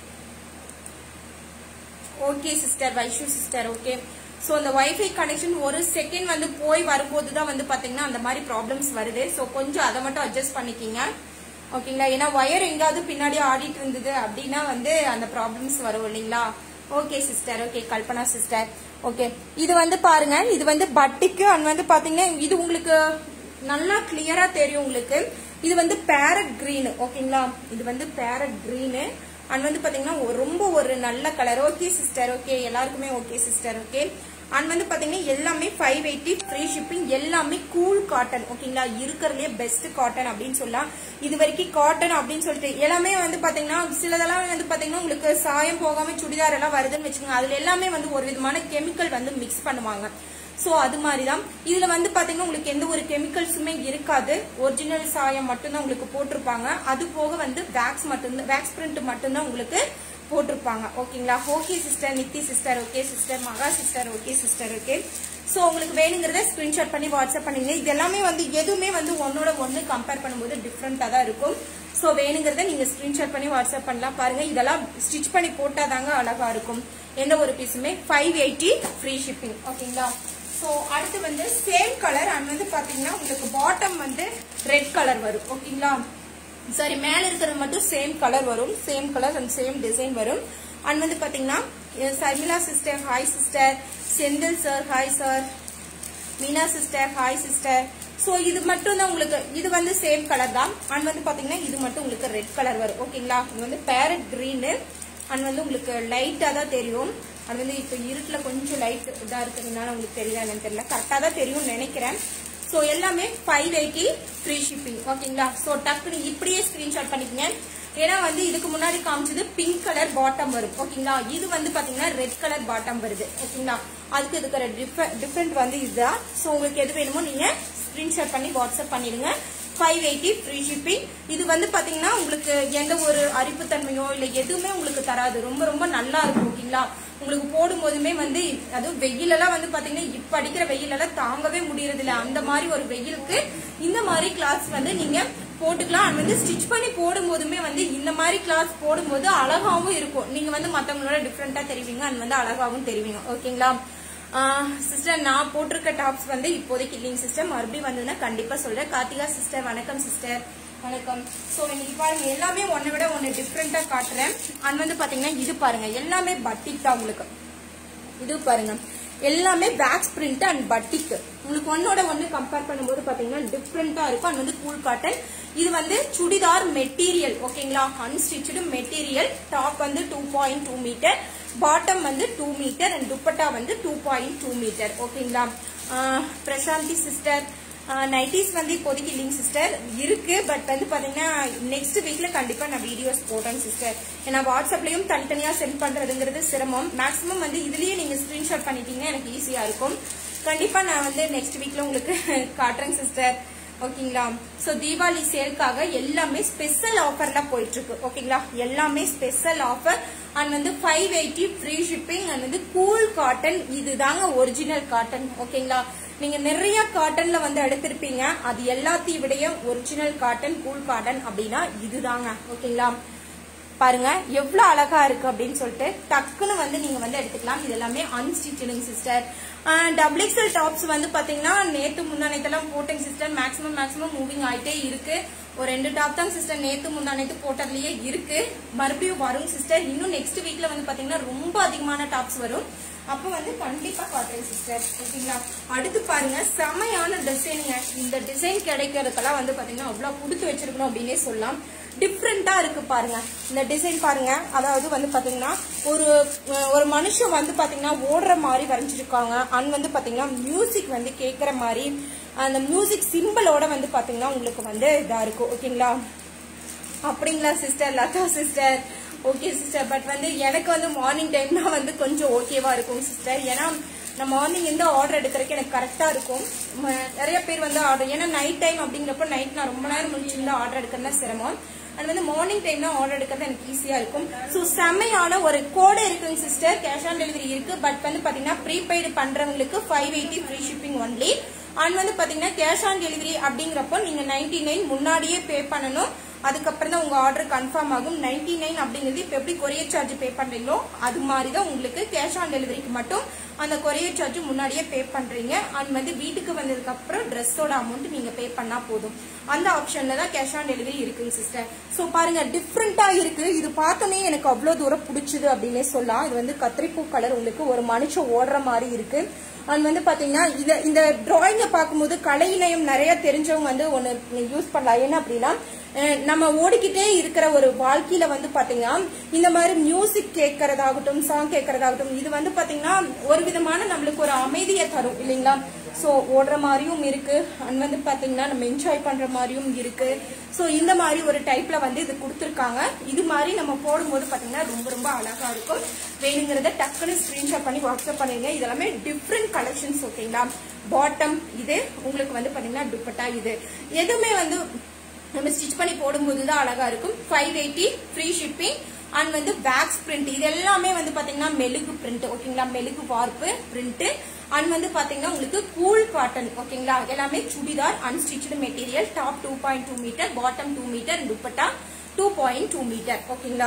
okay sister Vaishu sister okay so இந்த வைஃபை கனெக்ஷன் ஒரு செகண்ட் வந்து போய் வரும்போது தான் வந்து பாத்தீங்கன்னா அந்த மாதிரி ப்ராப்ளம்ஸ் வருது ஸோ கொஞ்சம் அதை மட்டும் அட்ஜஸ்ட் பண்ணிக்கிங்க ஓகேங்களா ஏன்னா ஒயர் எங்காவது பின்னாடி ஆடிட்டு இருந்தது அப்படின்னா வந்து அந்த ப்ராப்ளம்ஸ் வரும் இல்லைங்களா okay sister okay Kalpana sister okay இது வந்து பாருங்க இது வந்து பட்டிக்கு அண்ட் வந்து பாத்தீங்கன்னா இது உங்களுக்கு நல்லா கிளியரா தெரியும் உங்களுக்கு இது வந்து பேரட் கிரீன் ஓகேங்களா இது வந்து பேரட் கிரீனு அண்ட் வந்து பாத்தீங்கன்னா ஒரு- ரொம்ப ஒரு நல்ல கலர் ஓகே சிஸ்டர் ஓகே எல்லாருக்குமே ஓகே சிஸ்டர் ஓகே அண்ட் வந்து பாத்தீங்கன்னா எல்லாமே ஃபைவ் எயிட்டி ஃப்ரீ ஷிப்பிங் எல்லாமே கூல் காட்டன் ஓகேங்களா இருக்கிறதுலே பெஸ்ட் காட்டன் அப்படின்னு சொல்லலாம் இது வரைக்கும் காட்டன் அப்படின்னு சொல்லிட்டு எல்லாமே வந்து பாத்தீங்கன்னா சிலதெல்லாம் வந்து பாத்தீங்கன்னா உங்களுக்கு சாயம் போகாம சுடிதார் எல்லாம் வருதுன்னு வச்சுக்கோங்க அதுல எல்லாமே வந்து ஒரு விதமான கெமிக்கல் வந்து மிக்ஸ் பண்ணுவாங்க சோ அது மாதிரிதான் இதுல வந்து பாத்தீங்கன்னா உங்களுக்கு எந்த ஒரு கெமிக்கல்ஸுமே இருக்காது ஒரிஜினல் சாயம் மட்டும்தான் உங்களுக்கு போட்டிருப்பாங்க அது போக வந்து வேக்ஸ் மட்டும்தான் வேக்ஸ் பிரிண்ட் மட்டும்தான் உங்களுக்கு போட்டிருப்பாங்க ஓகேங்களா okay sister Nithi sister okay sister Maha sister okay sister okay so உங்களுக்கு வேணுங்கிறத ஸ்கிரீன்ஷாட் பண்ணி வாட்ஸ்அப் பண்ணுங்க இது எல்லாமே வந்து எதுவுமே வந்து ஒன்னோட ஒன்று கம்பேர் பண்ணும்போது டிஃப்ரெண்ட்டாக தான் இருக்கும் ஸோ வேணுங்கிறத நீங்கள் ஸ்கிரீன்ஷாட் பண்ணி வாட்ஸ்அப் பண்ணலாம் பாருங்க இதெல்லாம் ஸ்டிச் பண்ணி போட்டால் தாங்க அழகா இருக்கும் எந்த ஒரு பீஸுமே ஃபைவ் எயிட்டி ஃப்ரீ ஷிப்பிங் ஓகேங்களா ஸோ அடுத்து வந்து சேம் கலர் அண்ட் வந்து பார்த்தீங்கன்னா உங்களுக்கு பாட்டம் வந்து ரெட் கலர் வரும் ஓகேங்களா சாரி மேல இருக்கிறது மட்டும் சேம் கலர் வரும் same colour and same design வரும் அண்ட் வந்து பாத்தீங்கன்னா Sharmila sister hi sister Senthil sir hi sir Meena sister hi sister so இது மட்டும் தான் உங்களுக்கு இது வந்து சேம் கலர் தான் அண்ட் வந்து பாத்தீங்கன்னா இது மட்டும் உங்களுக்கு ரெட் கலர் வரும் ஓகேங்களா இது வந்து பேரட் கிரீனு அண்ட் வந்து உங்களுக்கு லைட்டா தான் தெரியும் அது வந்து இப்போ இருட்டுல கொஞ்சம் லைட் இதா இருக்கிறதுனால உங்களுக்கு தெரியுதா என்னன்னு தெரியல கரெக்டா தான் தெரியும்னு நினைக்கிறேன் ஸோ எல்லாமே ஃபைவ் எயிட்டி ஃப்ரீ ஷிப்பிங் ஓகேங்களா ஸோ டக்குனு இப்படியே ஸ்கிரீன்ஷாட் பண்ணிக்கங்க ஏன்னா வந்து இதுக்கு முன்னாடி காமிச்சது பிங்க் கலர் பாட்டம் வரும் ஓகேங்களா இது வந்து பாத்தீங்கன்னா ரெட் கலர் பாட்டம் வருது ஓகேங்களா அதுக்கு இருக்கிற டிஃபரெண்ட் வந்து இதுதான் ஸோ உங்களுக்கு எது வேணுமோ நீங்க ஸ்கிரீன்ஷாட் பண்ணி வாட்ஸ்அப் பண்ணிடுங்க ஃபைவ் எயிட்டி ஃப்ரீ ஷிப்பிங் இது வந்து பாத்தீங்கன்னா உங்களுக்கு எந்த ஒரு அரிப்புத்தன்மையோ இல்லை எதுவுமே உங்களுக்கு தராது ரொம்ப ரொம்ப நல்லா இருக்கும் ஓகேங்களா உங்களுக்கு போடும் போதுமே வந்து அதுவும் வெயிலெல்லாம் வந்து பாத்தீங்கன்னா இப்ப அடிக்கிற வெயிலெல்லாம் தாங்கவே முடியறது இல்ல அந்த மாதிரி ஒரு வெயிலுக்கு இந்த மாதிரி கிளாஸ் வந்து நீங்க போட்டுக்கலாம் அது வந்து ஸ்டிச் பண்ணி போடும் போதுமே வந்து இந்த மாதிரி கிளாஸ் போடும்போது அழகாவும் இருக்கும் நீங்க வந்து மத்தவங்களோட டிஃப்ரெண்டா தெரிவிங்க அது வந்து அழகாவும் தெரிவிங்க ஓகேங்களா சிஸ்டர் நான் போட்டிருக்க டாப்ஸ் வந்து இப்போதைக்கு இல்லைங்க சிஸ்டர் மறுபடியும் வந்ததுன்னா கண்டிப்பா சொல்றேன் கார்த்திகா சிஸ்டர் வணக்கம் சிஸ்டர் வணக்கம் சோ இன்னைக்கு பாருங்க எல்லாமே ஒன்னை விட ஒன்னு டிஃப்ரெண்டா காட்டுறேன் அண்ட் வந்து பாத்தீங்கன்னா இது பாருங்க எல்லாமே பட்டிக் தான் உங்களுக்கு இது பாருங்க எல்லாமே பேக்ஸ் பிரிண்ட் அண்ட் பட்டிக் உங்களுக்கு ஒன்னோட ஒன்னு கம்பேர் பண்ணும்போது பாத்தீங்கன்னா டிஃப்ரெண்டா இருக்கும் அண்ட் வந்து கூல் காட்டன் இது வந்து சுடிதார் மெட்டீரியல் ஓகேங்களா அன்ஸ்டிச்சு மெட்டீரியல் டாப் வந்து two point two metre bottom வந்து டூ மீட்டர் அண்ட் துப்பட்டா வந்து டூ பாயிண்ட் டூ மீட்டர் ஓகேங்களா ஆஹ் பிரசாந்தி சிஸ்டர் நைட்டிஸ் வந்து இப்போதைக்கு இல்லைங்க சிஸ்டர் இருக்கு பட் வந்து பாத்தீங்கன்னா நெக்ஸ்ட் வீக்ல கண்டிப்பா நான் வீடியோஸ் போடுறேன் சிஸ்டர் ஏன்னா வாட்ஸ்அப்லயும் தனித்தனியா சென்ட் பண்றதுங்கிறது சிரமம் மேக்ஸிமம் வந்து இதுலயே நீங்க ஸ்கிரீன்ஷாட் பண்ணிட்டீங்கன்னா எனக்கு ஈஸியா இருக்கும் கண்டிப்பா நான் வந்து நெக்ஸ்ட் வீக்ல உங்களுக்கு காட்டுறேன் சிஸ்டர் ஓகேங்களா சோ தீபாவளி சேல்க்காக எல்லாமே ஸ்பெஷல் ஆஃபர்ல போயிட்டு இருக்கு ஓகேங்களா எல்லாமே ஸ்பெஷல் ஆஃபர் அண்ட் வந்து five eighty free shipping and வந்து கூல் காட்டன் இதுதாங்க ஒரிஜினல் காட்டன் ஓகேங்களா நீங்க நிறைய காட்டன்ல வந்து எடுத்திருப்பீங்க அது எல்லாத்தையும் விடைய ஒரிஜினல் காட்டன் கூல் காட்டன் அப்படின்னா இதுதாங்க ஓகேங்களா பாருங்க எவ்வளவு அழகா இருக்கு அப்படின்னு சொல்லிட்டு டக்குன்னு வந்து நீங்க வந்து எடுத்துக்கலாம் இது எல்லாமே அன்ஸ்டிச்சுடுங்க சிஸ்டர் டபுள் எக்ஸல் டாப்ஸ் வந்து பாத்தீங்கன்னா நேத்து முந்தானத்தெல்லாம் போட்டேங்க சிஸ்டர் மேக்ஸிமம் மேக்ஸிமம் மூவிங் ஆயிட்டே இருக்கு ஒரு ரெண்டு டாப் தான் சிஸ்டர் நேத்து முந்தானத்து போட்டதுலயே இருக்கு மறுபடியும் வரும் சிஸ்டர் இன்னும் நெக்ஸ்ட் வீக்ல வந்து பாத்தீங்கன்னா ரொம்ப அதிகமான டாப்ஸ் வரும் அப்ப வந்து கண்டிப்பா காட்டுறேன் சிஸ்டர் ஓகேங்களா அடுத்து பாருங்க செமையான டிசைனுங்க இந்த டிசைன் கிடைக்கிறதுக்கெல்லாம் வந்து பாத்தீங்கன்னா அவ்வளவு கொடுத்து வச்சிருக்கணும் அப்படின்னே சொல்லலாம் டிஃப்ரெண்டா இருக்கு பாருங்க இந்த டிசைன் பாருங்க அதாவது வந்து பாத்தீங்கன்னா ஒரு அஹ், ஒரு மனுஷன் வந்து பாத்தீங்கன்னா ஓடுற மாதிரி வரைஞ்சிருக்காங்க அண்ட் வந்து பாத்தீங்கன்னா மியூசிக் வந்து கேக்குற மாதிரி அந்த மியூசிக் சிம்பிளோட வந்து பாத்தீங்கன்னா உங்களுக்கு வந்து இதா இருக்கும் ஓகேங்களா அப்படிங்களா sister Latha sister okay sister but வந்து எனக்கு வந்து மார்னிங் டைம் தான் வந்து கொஞ்சம் ஓகேவா இருக்கும் சிஸ்டர் ஏன்னா நான் மார்னிங் எந்த ஆர்டர் எடுக்கிறதுக்கு எனக்கு கரெக்டா இருக்கும் ம- நிறைய பேர் வந்து ஆர்டர் ஏன்னா நைட் டைம் அப்படிங்கிறப்ப நைட் நான் ரொம்ப நேரம் முடிச்சிருந்தா ஆர்டர் எடுக்கிறது சிரமம் அது வந்து மார்னிங் டைம் தான் ஆர்டர் எடுக்கிறது எனக்கு ஈஸியா இருக்கும் ஸோ செம்மையான ஒரு கோடு இருக்குங்க சிஸ்டர் கேஷ் ஆன் டெலிவரி இருக்கு பட் வந்து பாத்தீங்கன்னா ப்ரீபெய்டு பண்றவங்களுக்கு five eighty free shipping only and வந்து பாத்தீங்கன்னா கேஷ் ஆன் டெலிவரி அப்படிங்கிறப்போ நீங்க நைன்டி நைன் முன்னாடியே பே பண்ணணும் அதுக்கப்புறம் தான் உங்க ஆர்டர் கன்ஃபார்ம் ஆகும் நைன்டி நைன் அப்படிங்கிறது இப்போ எப்படி கொரியர் சார்ஜ் பே பண்றீங்களோ அது மாதிரி தான் உங்களுக்கு கேஷ் ஆன் டெலிவரிக்கு மட்டும் அந்த கொரியர் சார்ஜ் முன்னாடியே பே பண்றீங்க அண்ட் வந்து வீட்டுக்கு வந்ததுக்கு அப்புறம் ட்ரெஸ்ஸோட அமௌண்ட் நீங்க பே பண்ணா போதும் அந்த ஆப்ஷன்ல தான் கேஷ் ஆன் டெலிவரி இருக்குங்க சிஸ்டர் ஸோ பாருங்க டிஃப்ரெண்டா இருக்கு இது பார்த்தோன்னே எனக்கு அவ்வளோ தூரம் பிடிச்சது அப்படின்னே சொல்லலாம் இது வந்து கத்திரிப்பூ கலர் உங்களுக்கு ஒரு மனுஷன் ஓடுற மாதிரி இருக்கு அண்ட் வந்து பாத்தீங்கன்னா இத இந்த டிராயிங்கை பார்க்கும்போது கலை இணையம் நிறைய தெரிஞ்சவங்க வந்து ஒன்னு யூஸ் பண்ணலாம் என்ன அப்படின்னா அஹ் நம்ம ஓடிக்கிட்டே இருக்கிற ஒரு வாழ்க்கையில வந்து பாத்தீங்கன்னா இந்த மாதிரி மியூசிக் கேட்கறதாகட்டும் சாங் கேட்கறதாகட்டும் இது வந்து பாத்தீங்கன்னா ஒரு விதமான நம்மளுக்கு ஒரு அமைதியை தரும் இல்லைங்களா சோ ஓடுற மாதிரியும் இருக்கு அண்ட் வந்து பாத்தீங்கன்னா நம்ம என்ஜாய் பண்ற மாதிரியும் இருக்கு சோ இந்த மாதிரி ஒரு டைப்ல வந்து இது கொடுத்துருக்காங்க இது மாதிரி நம்ம போடும்போது பாத்தீங்கன்னா ரொம்ப ரொம்ப அழகா இருக்கும் வேணுங்கிறத டக்குன்னு ஸ்கிரீன்ஷாட் பண்ணி வாட்ஸ்அப் பண்ணிருங்க இதெல்லாமே டிஃப்ரெண்ட் கலெக்ஷன்ஸ் ஓகேங்களா பாட்டம் இது உங்களுக்கு வந்து பாத்தீங்கன்னா துப்பட்டா இது எதுவுமே வந்து நம்ம ஸ்டிச் பண்ணி போடும்போது தான் அழகா இருக்கும் five eighty free shipping and வந்து வேக்ஸ் பிரிண்ட் இது எல்லாமே வந்து பாத்தீங்கன்னா மெழுகு பிரிண்ட் ஓகேங்களா மெழுகு வார்ப்பு பிரிண்ட் அண்ட் வந்து பாத்தீங்கன்னா உங்களுக்கு கூல் காட்டன் ஓகேங்களா எல்லாமே churidar unstitched material top two point two metre bottom two metre dupatta two point two metre ஓகேங்களா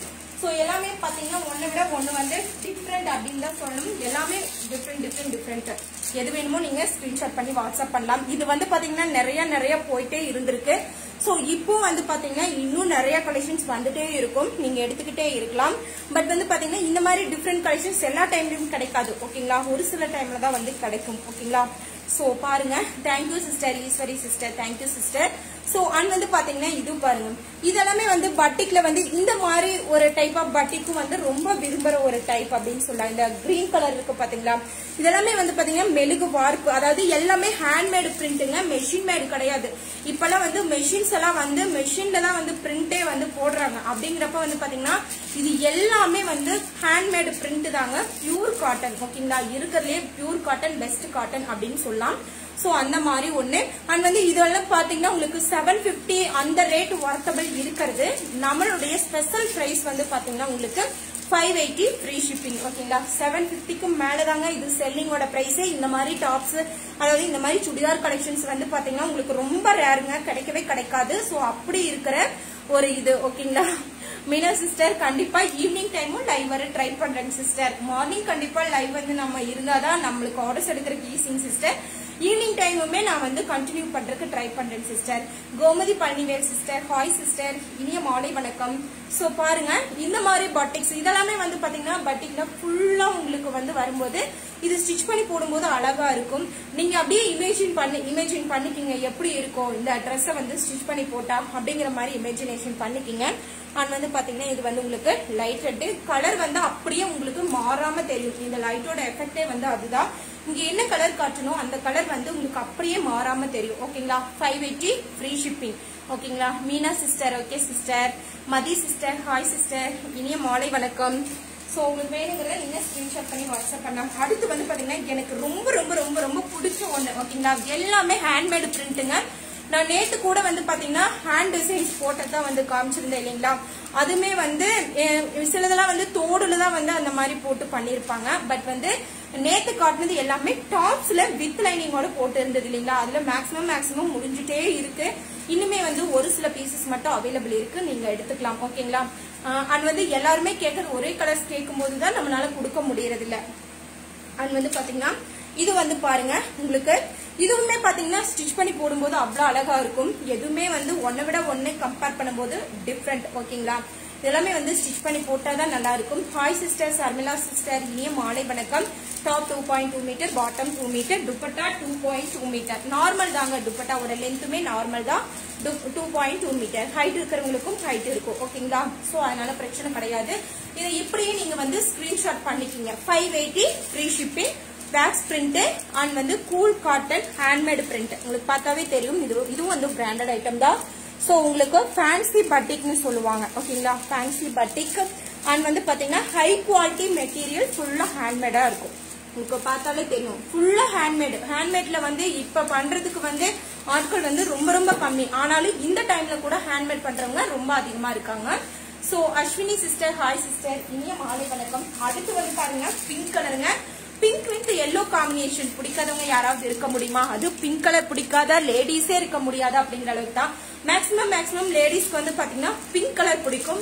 ஸோ எல்லாமே பார்த்தீங்கன்னா ஒன்றை விட ஒன்று வந்து டிஃப்ரெண்ட் அப்படின்னு தான் சொல்லணும் எல்லாமே டிஃப்ரெண்ட் டிஃப்ரெண்ட் டிஃப்ரெண்ட் எது வேணுமோ நீங்கள் ஸ்க்ரீன்ஷாட் பண்ணி வாட்ஸ்அப் பண்ணலாம் இது வந்து பார்த்தீங்கன்னா நிறைய நிறைய போயிட்டே இருந்திருக்கு ஸோ இப்போ வந்து பார்த்தீங்கன்னா இன்னும் நிறைய கலெக்ஷன்ஸ் வந்துட்டே இருக்கும் நீங்கள் எடுத்துக்கிட்டே இருக்கலாம் பட் வந்து பார்த்தீங்கன்னா இந்த மாதிரி டிஃப்ரெண்ட் கலெக்ஷன்ஸ் எல்லா டைம்லையும் கிடைக்காது ஓகேங்களா ஒரு சில டைம்ல தான் வந்து கிடைக்கும் ஓகேங்களா ஸோ பாருங்க thank you sister Eswari sister thank you sister so and வந்து பாத்தீங்கன்னா இது பாருங்க இதெல்லாமே வந்து பட்டிக்ல வந்து இந்த மாதிரி ஒரு டைப் ஆஃப் பட்டிக்கும் வந்து ரொம்ப விரும்புற ஒரு டைப் அப்படின்னு சொல்லலாம் இந்த கிரீன் கலர் இருக்கு பாத்தீங்களா இதெல்லாமே வந்து பாத்தீங்கன்னா மெழுகு வார்ப்பு அதாவது எல்லாமே ஹேண்ட்மேடு பிரிண்ட்டுங்க மெஷின் மேடு கிடையாது இப்பெல்லாம் வந்து மெஷின்ஸ் எல்லாம் வந்து மெஷின்ல தான் வந்து பிரிண்டே வந்து போடுறாங்க அப்படிங்கிறப்ப வந்து பாத்தீங்கன்னா இது எல்லாமே வந்து ஹேண்ட்மேடு பிரிண்ட் தாங்க பியூர் காட்டன் ஓகேங்களா இருக்கிறதுலே பியூர் காட்டன் பெஸ்ட் காட்டன் அப்படின்னு சொல்லலாம் சோ அந்த மாதிரி ஒண்ணு அண்ட் வந்து இதெல்லாம் பாத்தீங்கன்னா உங்களுக்கு செவன் பிப்டி அந்த ரேட் ஒர்த்தபிள் இருக்கிறது நம்மளுடைய ஸ்பெஷல் பிரைஸ் வந்து பாத்தீங்கன்னா உங்களுக்கு ஃபைவ் எயிட்டி ஃப்ரீ ஷிப்பிங் ஓகேங்களா செவன் ஃபிஃப்டிக்கும் மேலதாங்க இது செல்லிங்கோட பிரைஸே இந்த மாதிரி டாப்ஸ் அதாவது இந்த மாதிரி சுடிதார் கலெக்ஷன்ஸ் வந்து பாத்தீங்கன்னா உங்களுக்கு ரொம்ப ரேருங்க கிடைக்கவே கிடைக்காது ஸோ அப்படி இருக்கிற ஒரு இது ஓகேங்களா மீனா சிஸ்டர் கண்டிப்பா ஈவினிங் டைமும் லைவ் வர ட்ரை பண்றேங்க சிஸ்டர் மார்னிங் கண்டிப்பா லைவ் வந்து நம்ம இருந்தாதான் நம்மளுக்கு ஆர்டர்ஸ் எடுக்கிறதுக்கு ஈஸிங் சிஸ்டர் ஈவினிங் டைமுமே நான் வந்து கண்டினியூ பண்றதுக்கு ட்ரை பண்றேன் sister Gomathi Palanivel sister hi sister இனிய மாலை வணக்கம் சோ பாருங்க இந்த மாதிரி பட்டிக்ஸ் இதெல்லாமே வந்து பாத்தீங்கன்னா பட்டிக்ல ஃபுல்லா உங்களுக்கு வந்து வரும்போது இது ஸ்டிச் பண்ணி போடும்போது அழகா இருக்கும் நீங்க அப்படியே இமேஜின் பண்ணி இமேஜின் பண்ணிக்கிங்க எப்படி இருக்கும் இந்த ட்ரெஸ்ஸை வந்து ஸ்டிச் பண்ணி போட்டா அப்படிங்கிற மாதிரி இமேஜினேஷன் பண்ணிக்கிங்க அண்ட் வந்து பாத்தீங்கன்னா இது வந்து உங்களுக்கு லைட் ரெட்டு கலர் வந்து அப்படியே உங்களுக்கு மாறாம தெரியும் இந்த லைட்டோட எஃபெக்டே வந்து அதுதான் இங்க என்ன கலர் காட்டணும் அந்த கலர் வந்து உங்களுக்கு அப்படியே மாறாம தெரியும் ஓகேங்களா ஃபைவ் எயிட்டி ஃப்ரீ ஷிப்பிங் ஓகேங்களா Meena sister okay sister Mathi sister hi sister இனிய மாலை வணக்கம் ஸோ உங்களுக்கு வேணுங்கிறத நீங்க ஸ்கிரீன்ஷாட் பண்ணி வாட்ஸ்அப் பண்ணலாம் அடுத்து வந்து பாத்தீங்கன்னா எனக்கு ரொம்ப ரொம்ப ரொம்ப ரொம்ப பிடிச்ச ஒண்ணு ஓகேங்களா எல்லாமே ஹேண்ட்மேடு பிரிண்ட்டுங்க நான் நேத்து கூட வந்து பாத்தீங்கன்னா ஹேண்ட் டிசைன்ஸ் போட்டதான் வந்து காமிச்சிருந்தேன் இல்லைங்களா அதுமே வந்து அஹ், சிலதெல்லாம் வந்து தோடுல தான் வந்து அந்த மாதிரி போட்டு பண்ணிருப்பாங்க பட் வந்து நேத்து காட்டினது எல்லாமே டாப்ஸ்ல வித் லைனிங்கோட போட்டு இருந்தது இல்லைங்களா அதுல மேக்ஸிமம் மேக்ஸிமம் முடிஞ்சுட்டே இருக்கு இன்னுமே வந்து ஒரு சில பீசஸ் மட்டும் அவைலபிள் இருக்கு நீங்க எடுத்துக்கலாம் ஓகேங்களா அண்ட் வந்து எல்லாருமே கேட்கறது ஒரே கலர்ஸ் கேட்கும் போது தான் நம்மளால கொடுக்க முடியறது இல்ல அண்ட் வந்து பாத்தீங்கன்னா இது வந்து பாருங்க உங்களுக்கு இதுவுமே பாத்தீங்கன்னா ஸ்டிச் பண்ணி போடும்போது அவ்வளவு அழகா இருக்கும் எதுவுமே வந்து ஒன்னை விட ஒன்னு கம்பேர் பண்ணும்போது டிஃப்ரெண்ட் ஓகேங்களா இதெல்லாமே வந்து ஸ்டிச் பண்ணி போட்டாதான் நல்லா இருக்கும் ஹாய் சிஸ்டர் சர்மிளா சிஸ்டர் இனிய மாலை வணக்கம் top two point two metre bottom two metre dupatta two point two metre normal தாங்க துப்பட்டாவோட லென்த்துமே நார்மல் தான் two point two metre height இருக்கிறவங்களுக்கும் ஹைட் இருக்கும் ஓகேங்களா ஸோ அதனால பிரச்சனை கிடையாது இதை இப்படியே நீங்க வந்து ஸ்கிரீன்ஷாட் பண்ணிக்கிங்க five eighty free shipping wax print and வந்து கூல் காட்டன் ஹேண்ட்மேடு பிரிண்ட் உங்களுக்கு பார்த்தாவே தெரியும் இது இதுவும் வந்து பிராண்டட் ஐட்டம் தான் ஸோ உங்களுக்கு ஃபேன்சி பட்டிக்னு சொல்லுவாங்க ஓகேங்களா ஃபேன்சி பட்டிக் அண்ட் வந்து பாத்தீங்கன்னா ஹை குவாலிட்டி மெட்டீரியல் ஃபுல்லா ஹேண்ட்மேடா இருக்கும் உங்களுக்கு பார்த்தாலே தெரியும் ஃபுல்லா ஹேண்ட்மேடு ஹேண்ட்மேட்ல வந்து இப்ப பண்றதுக்கு வந்து ஆட்கள் வந்து ரொம்ப ரொம்ப கம்மி ஆனாலும் இந்த டைம்ல கூட ஹேண்ட்மேட் பண்றவங்க ரொம்ப அதிகமா இருக்காங்க so Ashwini sister hi sister இனிய மாலை வணக்கம் அடுத்து வந்து பாருங்க பிங்க் கலருங்க பிங்க் வித் எல்லோ காம்பினேஷன் பிடிக்காதவங்க யாராவது இருக்க முடியுமா அது பிங்க் கலர் பிடிக்காத லேடிஸே இருக்க முடியாது அப்படிங்கிற அளவுக்கு தான் மேக்ஸிமம் மேக்ஸிமம் லேடிஸ்க்கு வந்து பாத்தீங்கன்னா பிங்க் கலர் பிடிக்கும்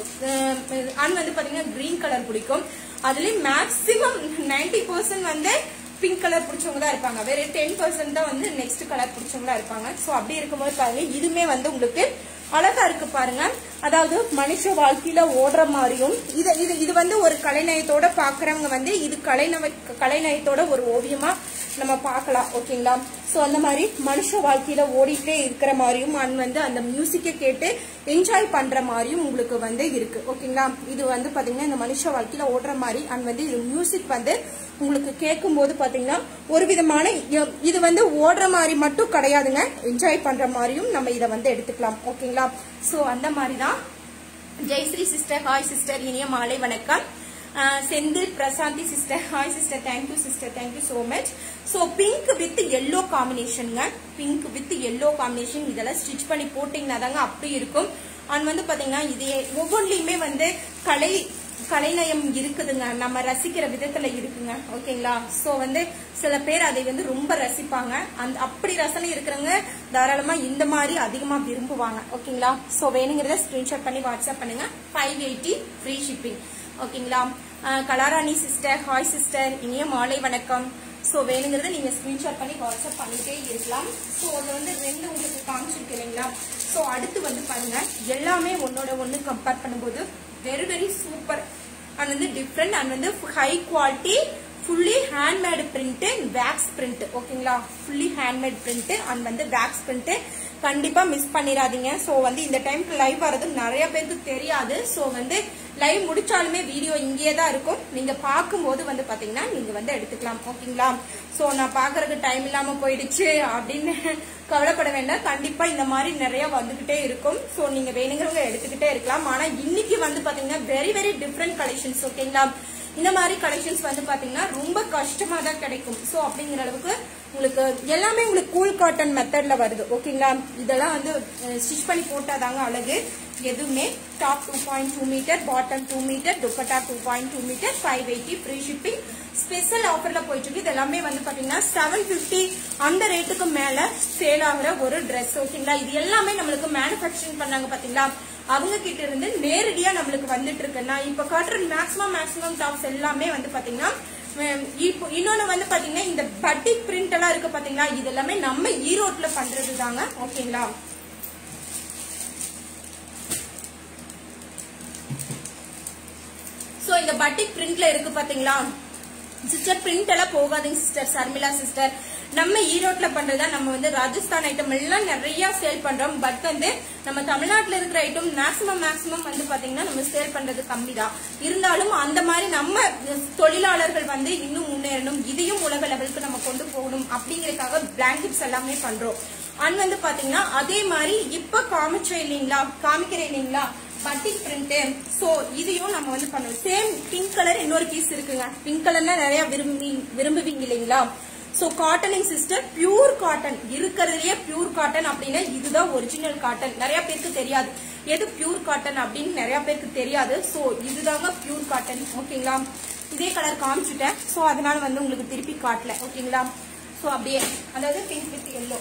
அண்ட் வந்து பாத்தீங்கன்னா கிரீன் கலர் பிடிக்கும் அதுலயும் மேக்ஸிமம் 90% பர்சன்ட் வந்து பிங்க் கலர் பிடிச்சவங்க தான் இருப்பாங்க வேற டென் பர்சன்ட் தான் வந்து நெக்ஸ்ட் கலர் பிடிச்சவங்களா இருப்பாங்க சோ அப்படி இருக்கும்போது பாருங்க இதுமே வந்து உங்களுக்கு அழகா இருக்கு பாருங்க அதாவது மனுஷ வாழ்க்கையில ஓடுற மாதிரியும் இது இது இது வந்து ஒரு கலைநயத்தோட பாக்குறவங்க வந்து இது கலைநய கலைநயத்தோட ஒரு ஓவியமா நம்ம பார்க்கலாம் ஓகேங்களா சோ அந்த மாதிரி மனுஷ வாழ்க்கையில ஓடிட்டே இருக்கிற மாதிரியும் அண்ட் வந்து அந்த மியூசிக்கை கேட்டு என்ஜாய் பண்ற மாதிரியும் உங்களுக்கு வந்து இருக்கு ஓகேங்களா இது வந்து பாத்தீங்கன்னா இந்த மனுஷ வாழ்க்கையில ஓடுற மாதிரி அண்ட் வந்து இது மியூசிக் வந்து உங்களுக்கு கேட்கும் போது பாத்தீங்கன்னா ஒரு விதமான இ- இது வந்து ஓடுற மாதிரி மட்டும் கிடையாதுங்க என்ஜாய் பண்ற மாதிரியும் நம்ம இதை வந்து எடுத்துக்கலாம் ஓகேங்களா சோ அந்த மாதிரி தான் ஜெயஸ்ரீ சிஸ்டர் ஹாய் சிஸ்டர் இனிய மாலை வணக்கம் அஹ், Senthil Prashanthi sister hi sister thank you sister thank you so much so pink with yellow காம்பினேஷனுங்க பிங்க் வித் எல்லோ காம்பினேஷன் இதெல்லாம் ஸ்டிச் பண்ணி போட்டிங்கன்னா தாங்க அப்படி இருக்கும் அண்ட் வந்து பாத்தீங்கன்னா இது ஒவ்வொன்றிலையுமே வந்து கலை கலைநயம் இருக்குதுங்க நம்ம ரசிக்கிற விதத்துல இருக்குங்க ஓகேங்களா சோ வந்து சில பேர் அதை வந்து ரொம்ப ரசிப்பாங்க அந்த அப்படி ரசனை இருக்கிறவங்க தாராளமா இந்த மாதிரி அதிகமா விரும்புவாங்க ஓகேங்களா சோ வேணுங்கிறத ஸ்கிரீன்ஷாட் பண்ணி வாட்ஸ்அப் பண்ணுங்க ஃபைவ் எயிட்டி ஃப்ரீ ஷிப்பிங் ஓகேங்களா அஹ் கலாராணி சிஸ்டர் ஹாய் சிஸ்டர் இனிய மாலை வணக்கம் ஸோ வேணுங்கிறத நீங்க ஸ்கிரீன்ஷாட் பண்ணி வாட்ஸ்அப் பண்ணிட்டே இருக்கலாம் ஸோ அது வந்து ரெண்டு உங்களுக்கு காமிச்சிருக்கு இல்லைங்களா ஸோ அடுத்து வந்து பாருங்க எல்லாமே ஒன்னோட ஒன்று கம்பேர் பண்ணும்போது வெரி வெரி சூப்பர் அண்ட் வந்து டிஃப்ரெண்ட் அண்ட் வந்து high quality fully handmade print wax print ஓகேங்களா ஃபுல்லி ஹேண்ட்மேட் பிரிண்ட் அண்ட் வந்து வேக்ஸ் பிரிண்ட் கண்டிப்பா மிஸ் பண்ணிடாதீங்க ஸோ வந்து இந்த டைம்க்கு லைவ் வர்றது நிறைய பேருக்கு தெரியாது ஸோ வந்து லைவ் முடிச்சாலுமே வீடியோ இங்கேயே தான் இருக்கும் நீங்க பார்க்கும்போது வந்து பாத்தீங்கன்னா நீங்க வந்து எடுத்துக்கலாம் ஓகேங்களா ஸோ நான் பாக்குறதுக்கு டைம் இல்லாம போயிடுச்சு அப்படின்னு கவலைப்பட வேண்டாம் கண்டிப்பா இந்த மாதிரி நிறைய வந்துகிட்டே இருக்கும் ஸோ நீங்க வேணுங்கிறவங்க எடுத்துக்கிட்டே இருக்கலாம் ஆனா இன்னைக்கு வந்து பாத்தீங்கன்னா வெரி வெரி டிஃப்ரெண்ட் கலெக்ஷன்ஸ் ஓகேங்களா இந்த மாதிரி கலெக்ஷன்ஸ் வந்து பாத்தீங்கன்னா ரொம்ப கஷ்டமா தான் கிடைக்கும் ஸோ அப்படிங்கிற அளவுக்கு உங்களுக்கு எல்லாமே உங்களுக்கு கூல் காட்டன் மெத்தட்ல வருது ஓகேங்களா இதெல்லாம் வந்து ஸ்டிச் பண்ணி போட்டாதாங்க அழகு எதுவுமே top two point two metre bottom two metre dupatta two point two metre five eighty free shipping special ஆஃபர்ல போயிட்டு இருக்கு இது எல்லாமே வந்து பாத்தீங்கன்னா செவன் பிப்டி அந்த ரேட்டுக்கு மேல சேல் ஆகுற ஒரு Dress ஓகேங்களா இது எல்லாமே நம்மளுக்கு மேனுஃபேக்சரிங் பண்ணாங்க பாத்தீங்களா அவங்க கிட்ட இருந்து நேரடியா நம்மளுக்கு வந்துட்டு இருக்கு நான் இப்ப காட்டுற மேக்ஸிமம் மேக்ஸிமம் டாப்ஸ் எல்லாமே வந்து பாத்தீங்கன்னா ஹம், இப்போ இன்னொன்னு வந்து பாத்தீங்கன்னா இந்த பட்டிக் பிரிண்ட் எல்லாம் இருக்கு பாத்தீங்களா இது எல்லாமே நம்ம ஈரோட்ல பண்றது தாங்க ஓகேங்களா சோ இந்த பட்டிக் பிரிண்ட்ல இருக்கு பாத்தீங்களா சிஸ்டர் பிரிண்ட் எல்லாம் போகாதீங்க சிஸ்டர் சர்மிளா சிஸ்டர் நம்ம ஈரோட்ல பண்றதா நம்ம வந்து ராஜஸ்தான் ஐட்டம் எல்லாம் நிறைய சேல் பண்றோம் பட் வந்து நம்ம தமிழ்நாட்டுல இருக்கிற ஐட்டம் மேக்ஸிமம் மேக்ஸிமம் வந்து பாத்தீங்கன்னா நம்ம சேல் பண்றது கம்மி தான் இருந்தாலும் அந்த மாதிரி நம்ம தொழிலாளர்கள் வந்து இன்னும் முன்னேறணும் இதையும் உலக லெவலுக்கு நம்ம கொண்டு போகணும் அப்படிங்கறதுக்காக பிளாங்கெட்ஸ் எல்லாமே பண்றோம் அண்ட் வந்து பாத்தீங்கன்னா அதே மாதிரி இப்ப காமிச்சோம் இல்லைங்களா காமிக்கிறேன் இல்லைங்களா பட்டிக் பிரிண்ட் சோ இதையும் நம்ம வந்து பண்ணுவோம் சேம் பிங்க் கலர் இன்னொரு பீஸ் இருக்குங்க பிங்க் கலர்னா நிறைய விரும்பி விரும்புவீங்க இல்லைங்களா சோ காட்டனிங் சிஸ்டர் பியூர் காட்டன் இருக்கிறதுலயே பியூர் காட்டன் அப்படின்னா இதுதான் ஒரிஜினல் காட்டன் நிறைய பேருக்கு தெரியாது எது பியூர் காட்டன் அப்படின்னு நிறைய பேருக்கு தெரியாது சோ இதுதாங்க பியூர் காட்டன் ஓகேங்களா இதே கலர் காமிச்சிட்டேன் சோ அதனால வந்து உங்களுக்கு திருப்பி காட்டல ஓகேங்களா சோ அப்படியே அதாவது பிங்க் வித் எல்லோ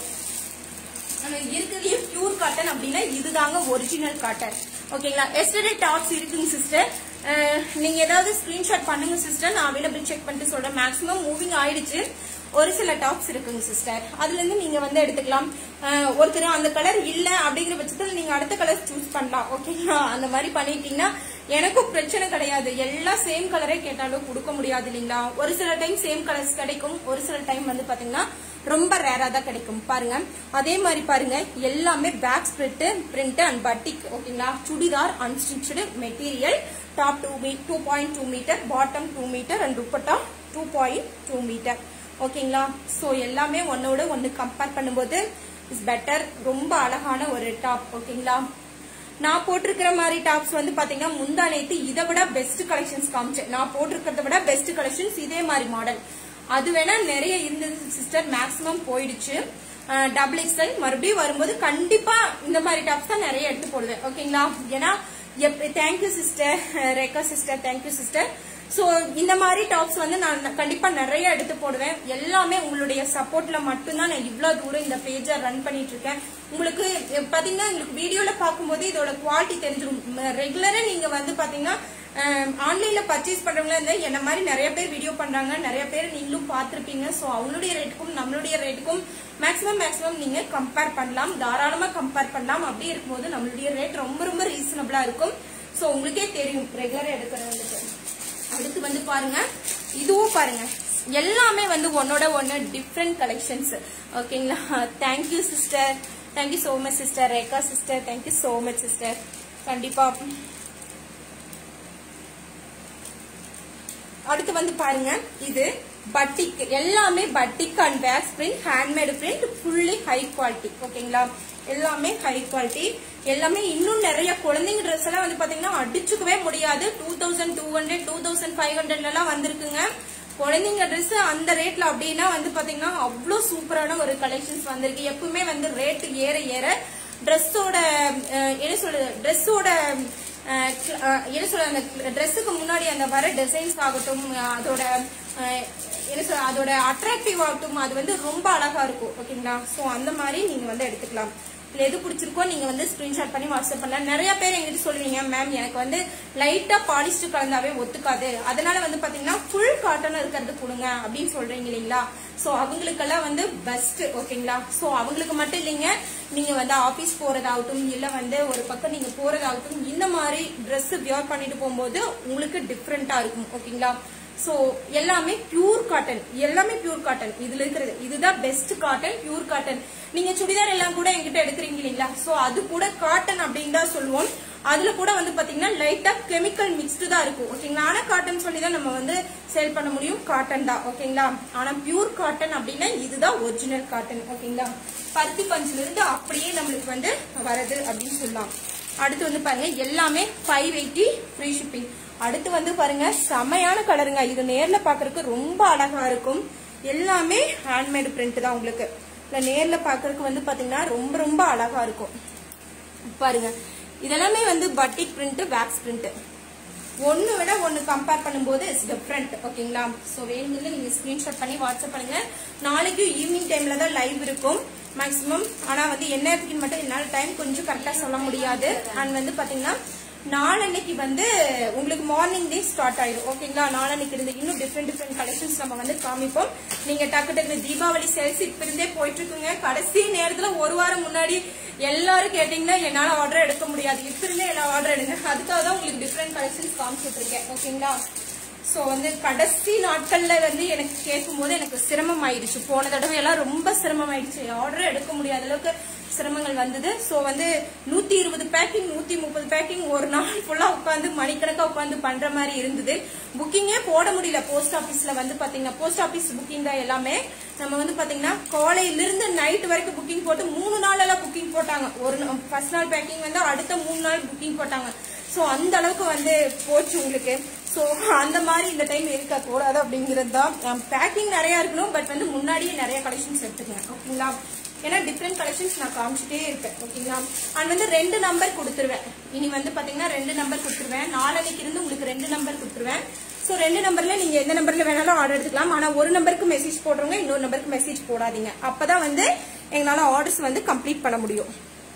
ஆனா இருக்கிறதுலயே பியூர் காட்டன் அப்படின்னா இதுதாங்க ஒரிஜினல் காட்டன் ஓகேங்களா எஸ்டர்டே டாப்ஸ் இருக்குங்க சிஸ்டர் நீங்க ஏதாவது ஸ்கிரீன்ஷாட் பண்ணுங்க சிஸ்டர் நான் அவைலபிள் செக் பண்ணிட்டு சொல்றேன் மேக்ஸிமம் மூவிங் ஆயிடுச்சு ஒரு சில டாப்ஸ் இருக்குங்க சிஸ்டர் அதுல இருந்து நீங்க வந்து எடுத்துக்கலாம் அஹ், ஒருத்தர் அந்த கலர் இல்ல அப்படிங்கிற பட்சத்துல நீங்க அடுத்த கலர் சூஸ் பண்ணலாம் ஓகேங்களா அந்த மாதிரி பண்ணிட்டீங்கன்னா எனக்கும் பிரச்சனை கிடையாது எல்லாம் சேம் கலரே கேட்டாலும் கொடுக்க முடியாது இல்லைங்களா ஒரு சில டைம் சேம் கலர்ஸ் கிடைக்கும் ஒரு சில டைம் வந்து பாத்தீங்கன்னா ரொம்ப ரேரா தான் கிடைக்கும் பாருங்க அதே மாதிரி பாருங்க எல்லாமே பேக் ஸ்பிரிட் பிரிண்ட் அண்ட் பட்டிக் ஓகேங்களா churidar unstitched material top two m two point two metre bottom two metre and dupatta two point two metre ஓகேங்களா ஸோ எல்லாமே ஒன்னோட ஒன்று கம்பேர் பண்ணும்போது இஸ் பெட்டர் ரொம்ப அழகான ஒரு டாப் ஓகேங்களா நான் போட்டிருக்கிற மாதிரி டாப்ஸ் வந்து பாத்தீங்கன்னா முந்தா நேத்து இதை விட பெஸ்ட் கலெக்ஷன்ஸ் காமிச்சேன் நான் போட்டிருக்கிறத விட பெஸ்ட் கலெக்ஷன்ஸ் இதே மாதிரி மாடல் அது வேணா நிறைய இருந்தது சிஸ்டர் மேக்ஸிமம் போயிடுச்சு டபுள் எக்ஸ்எல் மறுபடியும் வரும்போது கண்டிப்பா இந்த மாதிரி டாப்ஸ் தான் நிறைய எடுத்து போடுவேன் ஓகேங்களா ஏன்னா thank you sister Rekha sister thank you sister so இந்த மாதிரி டாப்ஸ் வந்து நான் கண்டிப்பா நிறைய எடுத்து போடுவேன் எல்லாமே உங்களுடைய சப்போர்ட்ல மட்டும்தான் நான் இவ்வளவு தூரம் இந்த பேஜை ரன் பண்ணிட்டு இருக்கேன் உங்களுக்கு அஹ், பாத்தீங்கன்னா உங்களுக்கு வீடியோல பார்க்கும்போது இதோட குவாலிட்டி தெரிஞ்சிடும் ரெகுலரா நீங்க வந்து பாத்தீங்கன்னா ஆன்லைன்ல பர்ச்சேஸ் பண்றவங்களா இருந்தா என்ன மாதிரி நிறைய பேர் வீடியோ பண்றாங்க நிறைய பேர் நீங்களும் பார்த்திருப்பீங்க சோ அவங்களுடைய ரேட்டுக்கும் நம்மளுடைய ரேட்டுக்கும் மேக்ஸிமம் மேக்ஸிமம் நீங்க கம்பேர் பண்ணலாம் தாராளமா கம்பேர் பண்ணலாம் அப்படி இருக்கும்போது நம்மளுடைய ரேட் ரொம்ப ரொம்ப ரீசனபிளா இருக்கும் சோ உங்களுக்கே தெரியும் ரெகுலரா எடுக்கிறவங்களுக்கு அடுத்து வந்து பாருங்க இதுவும் பாருங்க எல்லாமே வந்து ஒன்னோட ஒன்னு டிஃப்ரெண்ட் கலெக்ஷன்ஸ் ஓகேங்களா thank you sister thank you so much sister Rekha sister thank you so much sister கண்டிப்பா அடுத்து வந்து பாருங்க இது பட்டிக் எல்லாமே batik and wax print handmade print fully high quality ஓகேங்களா எல்லாமே ஹை குவாலிட்டி எல்லாமே இன்னும் நிறைய குழந்தைங்க ட்ரெஸ் எல்லாம் வந்து பாத்தீங்கன்னா அடிச்சுக்கவே முடியாது two thousand two hundred two thousand five ஹண்ட்ரட்ல எல்லாம் வந்திருக்குங்க குழந்தைங்க ட்ரெஸ் அந்த ரேட்ல அப்படின்னா வந்து பாத்தீங்கன்னா அவ்வளவு சூப்பரான ஒரு கலெக்ஷன்ஸ் வந்திருக்கு எப்பவுமே வந்து ரேட் ஏற ஏற ட்ரெஸ்ஸோட என்ன சொல்றது ட்ரெஸ்ஸோட என்ன சொல்ற அந்த ட்ரெஸ்ஸுக்கு முன்னாடி அந்த வர டிசைன்ஸ் ஆகட்டும் அஹ், அதோட அஹ், என்ன சொல்ற அதோட அட்ராக்டிவ் ஆகட்டும் அது வந்து ரொம்ப அழகா இருக்கும் ஓகேங்களா சோ அந்த மாதிரி நீங்க வந்து எடுத்துக்கலாம் இதுல எது பிடிச்சிருக்கோ நீங்க வந்து ஸ்கிரீன்ஷாட் பண்ணி வாட்ஸ்அப் பண்ணலாம் நிறைய பேர் எங்கிட்ட சொல்லுவீங்க மேம் எனக்கு வந்து லைட்டா பாலிஸ்டர் கலந்தாவே ஒத்துக்காது அதனால வந்து பாத்தீங்கன்னா ஃபுல் காட்டன் இருக்கிறது கொடுங்க அப்படின்னு சொல்றீங்க இல்லைங்களா சோ அவங்களுக்கெல்லாம் வந்து பெஸ்ட் ஓகேங்களா சோ அவங்களுக்கு மட்டும் இல்லைங்க நீங்க வந்து ஆபீஸ் போறதாகட்டும் இல்ல வந்து ஒரு பக்கம் நீங்க போறதாகட்டும் இந்த மாதிரி Dress வியர் பண்ணிட்டு போகும்போது உங்களுக்கு டிஃப்ரெண்டா இருக்கும் ஓகேங்களா சோ எல்லாமே பியூர் காட்டன் எல்லாமே பியூர் காட்டன் இதுல இருக்கிறது இதுதான் பெஸ்ட் காட்டன் பியூர் காட்டன் நீங்க சுடிதார் எல்லாம் கூட என்கிட்ட எடுக்கிறீங்க இல்லைங்களா சோ அது கூட காட்டன் அப்படின்னு தான் சொல்லுவோம் அதுல கூட வந்து பாத்தீங்கன்னா லைட்டா கெமிக்கல் மிக்ஸ்டு தான் இருக்கும் ஓகேங்களா ஆனா காட்டன் சொல்லி தான் நம்ம வந்து சேல் பண்ண முடியும் காட்டன் தான் ஓகேங்களா ஆனா பியூர் காட்டன் அப்படின்னா இதுதான் ஒரிஜினல் காட்டன் ஓகேங்களா பருத்தி பஞ்சுல இருந்து அப்படியே நம்மளுக்கு வந்து வரது அப்படின்னு சொல்லலாம் அடுத்து வந்து பாருங்க எல்லாமே ஃபைவ் எயிட்டி ஃப்ரீ ஷிப்பிங் அடுத்து வந்து பாருங்க செமையான கலருங்க இது நேர்ல பாக்குறதுக்கு ரொம்ப அழகா இருக்கும் எல்லாமே ஹேண்ட்மேடு பிரிண்ட் தான் உங்களுக்கு இல்ல நேர்ல பாக்குறதுக்கு வந்து பாத்தீங்கன்னா ரொம்ப ரொம்ப அழகா இருக்கும் பாருங்க இதெல்லாமே வந்து பட்டிக் பிரிண்ட் வேக்ஸ் பிரிண்ட் ஒன்னு விட ஒன்னு கம்பேர் பண்ணும்போது இட்ஸ் டிஃப்ரெண்ட் ஓகேங்களா சோ வேணுங்கிறது நீங்க ஸ்கிரீன்ஷாட் பண்ணி வாட்ஸ்அப் பண்ணுங்க நாளைக்கு ஈவினிங் டைம்ல தான் லைவ் இருக்கும் மேக்ஸிமம் ஆனா வந்து என்ன இருக்குன்னு மட்டும் என்னால டைம் கொஞ்சம் கரெக்டா சொல்ல முடியாது அண்ட் வந்து பாத்தீங்கன்னா நாளன்னைக்கு வந்து உங்களுக்கு மார்னிங் டே ஸ்டார்ட் ஆயிடும் ஓகேங்களா நாளன்னைக்கு இருந்து இன்னும் டிஃப்ரெண்ட் டிஃப்ரெண்ட் கலெக்ஷன்ஸ் நம்ம வந்து காமிப்போம் நீங்க டக்கு டக்கு தீபாவளி சேல்ஸ் இப்ப இருந்தே போயிட்டு இருக்குங்க கடைசி நேரத்துல ஒரு வாரம் முன்னாடி எல்லாரும் கேட்டீங்கன்னா என்னால ஆர்டர் எடுக்க முடியாது இப்ப இருந்தே எல்லா ஆர்டர் எடுங்க அதுக்காக தான் உங்களுக்கு டிஃப்ரெண்ட் கலெக்ஷன்ஸ் காமிச்சிட்டு இருக்கேன் ஓகேங்களா சோ வந்து கடைசி நாட்கள்ல வந்து எனக்கு கேட்கும் போது எனக்கு சிரமம் ஆயிடுச்சு போன தடவை எல்லாம் ரொம்ப சிரமம் ஆயிடுச்சு ஆர்டர் எடுக்க முடியாத அளவுக்கு சிரமங்கள் வந்தது சோ வந்து நூத்தி இருபது பேக்கிங் நூத்தி முப்பது பேக்கிங் ஒரு நாள் ஃபுல்லா உட்காந்து மணிக்கணக்கா உட்காந்து பண்ற மாதிரி இருந்தது புக்கிங்கே போட முடியல போஸ்ட் ஆபீஸ்ல வந்து பாத்தீங்கன்னா போஸ்ட் ஆபீஸ் புக்கிங் தான் எல்லாமே நம்ம வந்து பாத்தீங்கன்னா காலையில இருந்து நைட் வரைக்கும் புக்கிங் போட்டு மூணு நாள் எல்லாம் புக்கிங் போட்டாங்க ஒரு ஃபர்ஸ்ட் நாள் பேக்கிங் வந்து அடுத்த மூணு நாள் புக்கிங் போட்டாங்க சோ அந்த அளவுக்கு வந்து போச்சு உங்களுக்கு சோ அந்த மாதிரி இந்த டைம் இருக்க கூடாது அப்படிங்கிறது தான் பேக்கிங் நிறைய இருக்கணும் பட் வந்து முன்னாடியே நிறைய கலெக்ஷன்ஸ் எடுத்துக்கங்க ஓகேங்களா ஏன்னா டிஃப்ரெண்ட் கலெக்ஷன்ஸ் நான் காமிச்சிட்டே இருப்பேன் ஓகேங்களா அண்ட் வந்து ரெண்டு நம்பர் கொடுத்துருவேன் இனி வந்து பாத்தீங்கன்னா ரெண்டு நம்பர் கொடுத்துருவேன் நாளைக்கு இருந்து உங்களுக்கு ரெண்டு நம்பர் கொடுத்துருவேன் சோ ரெண்டு நம்பர்ல நீங்க எந்த நம்பர்ல வேணாலும் ஆர்டர் எடுத்துக்கலாம் ஆனா ஒரு நம்பருக்கு மெசேஜ் போடுறவங்க இன்னொரு நம்பருக்கு மெசேஜ் போடாதீங்க அப்பதான் வந்து எங்களால ஆர்டர்ஸ் வந்து கம்ப்ளீட் பண்ண முடியும்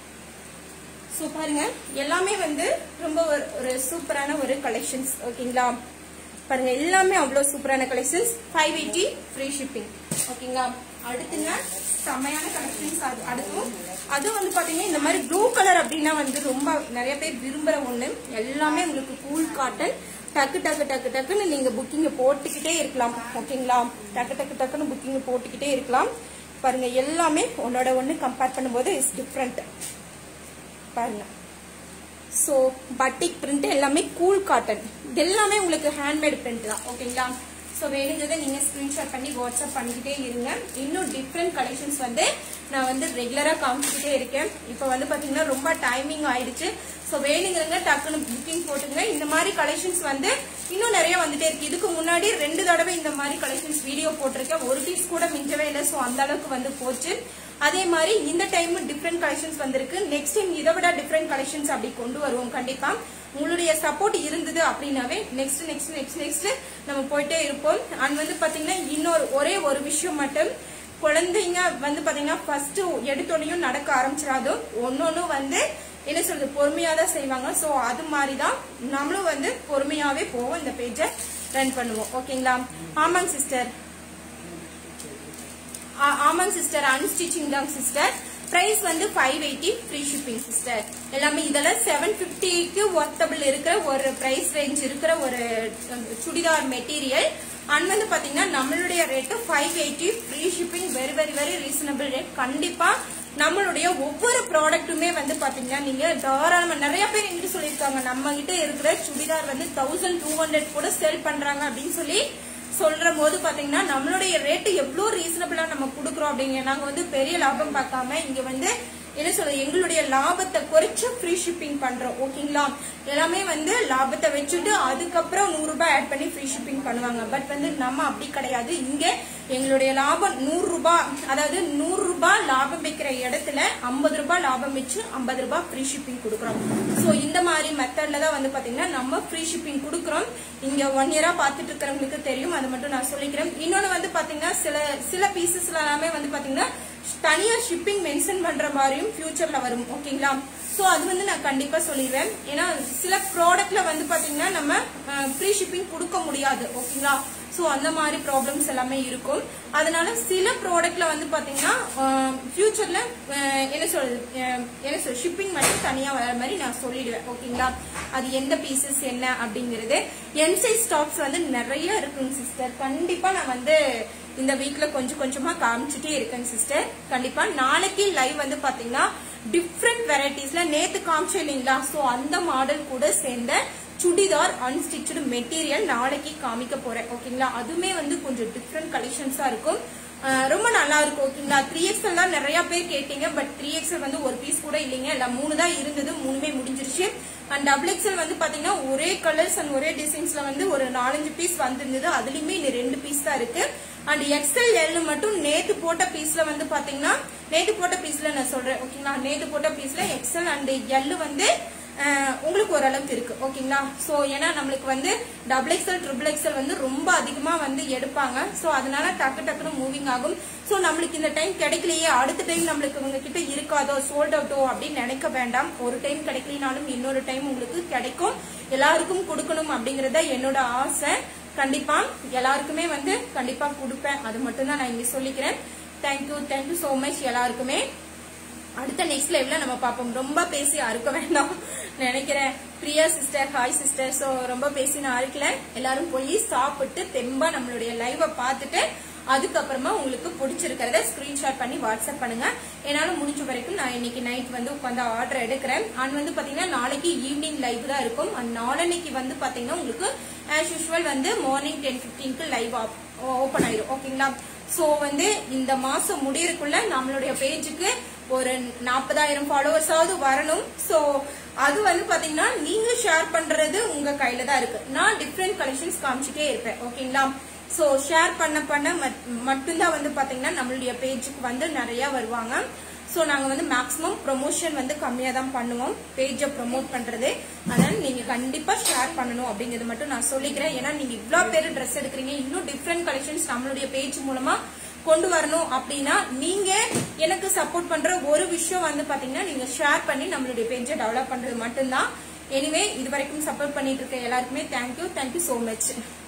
ஸோ பாருங்க எல்லாமே வந்து ரொம்ப ஒரு ஒரு சூப்பரான ஒரு கலெக்ஷன்ஸ் ஓகேங்களா பாருங்க எல்லாமே அவ்வளோ சூப்பரான collections five eighty free shipping ஓகேங்களா அடுத்துங்க செமையான கலெக்ஷன்ஸ் அது அடுத்தும் அதுவும் வந்து பாத்தீங்கன்னா இந்த மாதிரி ப்ளூ கலர் அப்படின்னா வந்து ரொம்ப நிறைய பேர் விரும்புற ஒண்ணு எல்லாமே உங்களுக்கு கூல் காட்டன் டக்கு டக்கு டக்கு டக்குன்னு நீங்க புக்கிங்க போட்டுக்கிட்டே இருக்கலாம் ஓகேங்களா டக்கு டக்கு டக்குன்னு புக்கிங் போட்டுக்கிட்டே இருக்கலாம் பாருங்க எல்லாமே ஒன்னோட ஒண்ணு கம்பேர் பண்ணும்போது இஸ் டிஃப்ரெண்ட் பாருங்க ஸோ பட்டிக் பிரிண்ட் எல்லாமே கூல் காட்டன் இது எல்லாமே உங்களுக்கு ஹேண்ட்மேட் பிரிண்ட் தான் ஓகேங்களா ஸோ வேணுங்கிறத நீங்கள் ஸ்க்ரீன்ஷாட் பண்ணி வாட்ஸ்அப் பண்ணிக்கிட்டே இருங்க இன்னும் டிஃப்ரெண்ட் கலெக்ஷன்ஸ் வந்து நான் வந்து ரெகுலராக காமிச்சிக்கிட்டே இருக்கேன் இப்போ வந்து பார்த்தீங்கன்னா ரொம்ப டைமிங் ஆயிடுச்சு ஸோ வேணுங்கிறங்க டக்குன்னு புக்கிங் போட்டுங்க இந்த மாதிரி கலெக்ஷன்ஸ் வந்து இன்னும் நிறைய வந்துட்டே இருக்கு இதுக்கு முன்னாடி ரெண்டு தடவை இந்த மாதிரி கலெக்ஷன்ஸ் வீடியோ போட்டிருக்கேன் ஒரு பீஸ் கூட மிஞ்சவே இல்லை ஸோ அந்த அளவுக்கு வந்து போச்சு அதே மாதிரி இந்த டைம் டிஃப்ரெண்ட் கலெக்ஷன்ஸ் வந்திருக்கு நெக்ஸ்ட் டைம் இதை விட டிஃப்ரெண்ட் கலெக்ஷன்ஸ் அப்படி கொண்டு வருவோம் கண்டிப்பா உங்களுடைய சப்போர்ட் இருந்தது அப்படின்னாவே நெக்ஸ்ட் நெக்ஸ்ட் நெக்ஸ்ட் நெக்ஸ்ட் நம்ம போயிட்டே இருப்போம் அண்ட் வந்து பாத்தீங்கன்னா இன்னொரு ஒரே ஒரு விஷயம் மட்டும் குழந்தைங்க வந்து பாத்தீங்கன்னா ஃபர்ஸ்ட் எடுத்தோடனையும் நடக்க ஆரம்பிச்சிடாது ஒன்னொன்னு வந்து என்ன சொல்றது பொறுமையா தான் செய்வாங்க சோ அது மாதிரி தான் நம்மளும் வந்து பொறுமையாவே போவோம் இந்த பேஜை ரன் பண்ணுவோம் ஓகேங்களா ஆமாங்க சிஸ்டர் ஆ- ஆமாங்க சிஸ்டர் அன்ஸ்டிச்சிங் தான் சிஸ்டர் பிரைஸ் வந்து five eighty free shipping sister எல்லாமே இதெல்லாம் செவன் ஃபிஃப்டிக்கு ஒர்த்தபிள் இருக்கிற ஒரு பிரைஸ் ரேஞ்ச் இருக்கிற ஒரு அஹ், சுடிதார் மெட்டீரியல் அண்ட் வந்து பாத்தீங்கன்னா நம்மளுடைய rate five eighty free shipping very very very reasonable rate கண்டிப்பா நம்மளுடைய ஒவ்வொரு ப்ராடக்ட்டுமே வந்து பாத்தீங்கன்னா நீங்க தாராளமா நிறைய பேர் எங்கிட்ட சொல்லியிருக்காங்க நம்ம கிட்ட இருக்கிற சுடிதார் வந்து தௌசண்ட் டூ ஹண்ட்ரட் கூட செல் பண்றாங்க அப்படின்னு சொல்லி சொல்ற போது பாத்தீங்கன்னா நம்மளுடைய ரேட்டு எவ்வளவு ரீசனபிளா நம்ம கொடுக்குறோம் அப்படிங்க நாங்க வந்து பெரிய லாபம் பார்க்காம இங்க வந்து என்ன சொல்றது எங்களுடைய லாபத்தை குறைச்சு ஃப்ரீ ஷிப்பிங் பண்றோம் ஓகேங்களா எல்லாமே வந்து லாபத்தை வச்சுட்டு அதுக்கப்புறம் நூறு ரூபாய் ஆட் பண்ணி ஃப்ரீ ஷிப்பிங் பண்ணுவாங்க பட் வந்து நம்ம அப்படி கிடையாது இங்க எங்களுடைய லாபம் நூறு ரூபாய் அதாவது நூறு ரூபாய் லாபம் வைக்கிற இடத்துல ஐம்பது ரூபாய் லாபம் வச்சு ஐம்பது ரூபாய் ஃப்ரீ ஷிப்பிங் கொடுக்குறோம் ஸோ இந்த மாதிரி மெத்தட்ல தான் வந்து பாத்தீங்கன்னா நம்ம ஃப்ரீ ஷிப்பிங் கொடுக்குறோம் இங்க ஒன் இயரா பார்த்துட்டு இருக்கிறவங்களுக்கு தெரியும் அதை மட்டும் நான் சொல்லிக்கிறேன் இன்னொன்னு வந்து பாத்தீங்கன்னா சில சில பீசஸ்ல எல்லாமே வந்து பாத்தீங்கன்னா தனியா ஷிப்பிங் மென்ஷன் பண்ற மாதிரியும் ஃபியூச்சர்ல வரும் ஓகேங்களா சோ அது வந்து நான் கண்டிப்பா சொல்லிடுவேன் ஏன்னா சில ப்ராடக்ட்ல வந்து பாத்தீங்கன்னா நம்ம ஃப்ரீ ஷிப்பிங் கொடுக்க முடியாது ஓகேங்களா சோ அந்த மாதிரி ப்ராப்ளம்ஸ் எல்லாமே இருக்கும் அதனால சில ப்ராடக்ட்ல வந்து பாத்தீங்கன்னா ஃபியூச்சர்ல என்ன சொல்றது அஹ், என்ன சொல் ஷிப்பிங் மட்டும் தனியா வர மாதிரி நான் சொல்லிடுவேன் ஓகேங்களா அது எந்த பீசஸ் என்ன அப்படிங்கிறது என்சை ஸ்டாக்ஸ் வந்து நிறைய இருக்குங்க சிஸ்டர் கண்டிப்பா நான் வந்து இந்த வீக்ல கொஞ்சம் கொஞ்சமா காமிச்சிட்டே இருக்கேன் சிஸ்டர் கண்டிப்பா நாளைக்கு லைவ் வந்து பாத்தீங்கன்னா டிஃப்ரெண்ட் வெரைட்டிஸ்ல நேத்து காமிச்சேன் இல்லைங்களா சோ அந்த மாடல் கூட சேர்ந்த சுடிதார் அன்ஸ்டிச்சு மெட்டீரியல் நாளைக்கு காமிக்க போறேன் ஓகேங்களா அதுவுமே வந்து கொஞ்சம் டிஃப்ரெண்ட் கலெக்ஷன்ஸா இருக்கும் அஹ் ரொம்ப நல்லா இருக்கும் ஓகேங்களா த்ரீ எக்ஸ்எல் தான் நிறைய பேர் கேட்டீங்க பட் த்ரீ எக்ஸ்எல் வந்து ஒரு பீஸ் கூட இல்லைங்க இல்ல மூணு தான் இருந்தது மூணுமே முடிஞ்சிருச்சு அண்ட் டபுள் எக்ஸ்எல் வந்து பாத்தீங்கன்னா ஒரே கலர்ஸ் அண்ட் ஒரே டிசைன்ஸ்ல வந்து ஒரு நாலஞ்சு பீஸ் வந்திருந்தது அதுலயுமே இன்னும் ரெண்டு பீஸ் தான் இருக்கு அண்ட் எக்ஸ்எல் எல் மட்டும் நேத்து போட்ட பீஸ்ல வந்து பாத்தீங்கன்னா நேத்து போட்ட பீஸ்ல நான் சொல்றேன் ஓகேங்களா நேத்து போட்ட பீஸ்ல எக்ஸ்எல் அண்ட் எல் வந்து அஹ், உங்களுக்கு ஓரளவுக்கு இருக்கு ஓகேங்களா சோ ஏன்னா நம்மளுக்கு வந்து டபுள் எக்ஸ்எல் ட்ரிபிள் எக்ஸ்எல் வந்து ரொம்ப அதிகமா வந்து எடுப்பாங்க சோ அதனால டக்கு டக்குனு மூவிங் ஆகும் சோ நம்மளுக்கு இந்த டைம் கிடைக்கலையே அடுத்த டைம் நம்மளுக்கு உங்க கிட்ட இருக்காதோ சோல்ட் அவுட்டோ அப்படின்னு நினைக்க வேண்டாம் ஒரு டைம் கிடைக்கலனாலும் இன்னொரு டைம் உங்களுக்கு கிடைக்கும் எல்லாருக்கும் கொடுக்கணும் அப்படிங்கறத என்னோட ஆசை கண்டிப்பா எல்லாருக்குமே வந்து கண்டிப்பா கொடுப்பேன் அது மட்டும் தான் நான் இங்க சொல்லிக்கிறேன் தேங்க்யூ தேங்க்யூ சோ மச் எல்லாருக்குமே அடுத்த நெக்ஸ்ட் லைவ்ல நம்ம பார்ப்போம் ரொம்ப பேசி அறுக்க வேண்டாம் நினைக்கிறேன் Priya sister hi sister so ரொம்ப பேசி நான் அறுக்கல எல்லாரும் போய் சாப்பிட்டு தெம்பா நம்மளுடைய லைவை பார்த்துட்டு அதுக்கப்புறமா உங்களுக்கு பிடிச்சிருக்கிறத ஸ்கிரீன்ஷாட் பண்ணி வாட்ஸ்அப் பண்ணுங்க என்னால முடிஞ்ச வரைக்கும் நான் இன்னைக்கு நைட் வந்து உட்காந்து ஆர்டர் எடுக்கிறேன் அண்ட் வந்து பாத்தீங்கன்னா நாளைக்கு ஈவினிங் லைவ் தான் இருக்கும் அண்ட் நாளன்னைக்கு வந்து பாத்தீங்கன்னா உங்களுக்கு ஆஸ் யூஸ்வல் வந்து மார்னிங் டென் பிப்டீன்க்கு லைவ் ஓபன் ஆயிரும் ஓகேங்களா சோ வந்து இந்த மாசம் முடியறதுக்குள்ள நம்மளுடைய பேஜுக்கு ஒரு நாற்பதாயிரம் ஃபாலோவர்ஸாவது வரணும் சோ அது வந்து பாத்தீங்கன்னா நீங்க ஷேர் பண்றது உங்க கையில தான் இருக்கு நான் டிஃப்ரெண்ட் கலெக்ஷன்ஸ் காமிச்சிட்டே இருப்பேன் ஓகேங்களா சோ ஷேர் பண்ண பண்ண மட்- மட்டும்தான் வந்து பாத்தீங்கன்னா நம்மளுடைய பேஜுக்கு வந்து நிறைய வருவாங்க சோ நாங்க வந்து மேக்ஸிமம் ப்ரொமோஷன் வந்து கம்மியா தான் பண்ணுவோம் பேஜை ப்ரோமோட் பண்றது அதனால நீங்க கண்டிப்பா ஷேர் பண்ணணும் அப்படிங்கறது மட்டும் நான் சொல்லிக்கிறேன் ஏன்னா நீங்க இவ்வளவு பேர் ட்ரெஸ் எடுக்கிறீங்க இன்னும் டிஃப்ரெண்ட் கலெக்ஷன்ஸ் நம்மளுடைய பேஜ் மூலமா கொண்டு வரணும் அப்படின்னா நீங்க எனக்கு சப்போர்ட் பண்ற ஒரு விஷயம் வந்து பாத்தீங்கன்னா நீங்க ஷேர் பண்ணி நம்மளுடைய பேஜை டெவலப் பண்றது மட்டும்தான் எனிவே இது வரைக்கும் சப்போர்ட் பண்ணிட்டு இருக்க எல்லாருக்குமே தேங்க்யூ தேங்க்யூ சோ மச்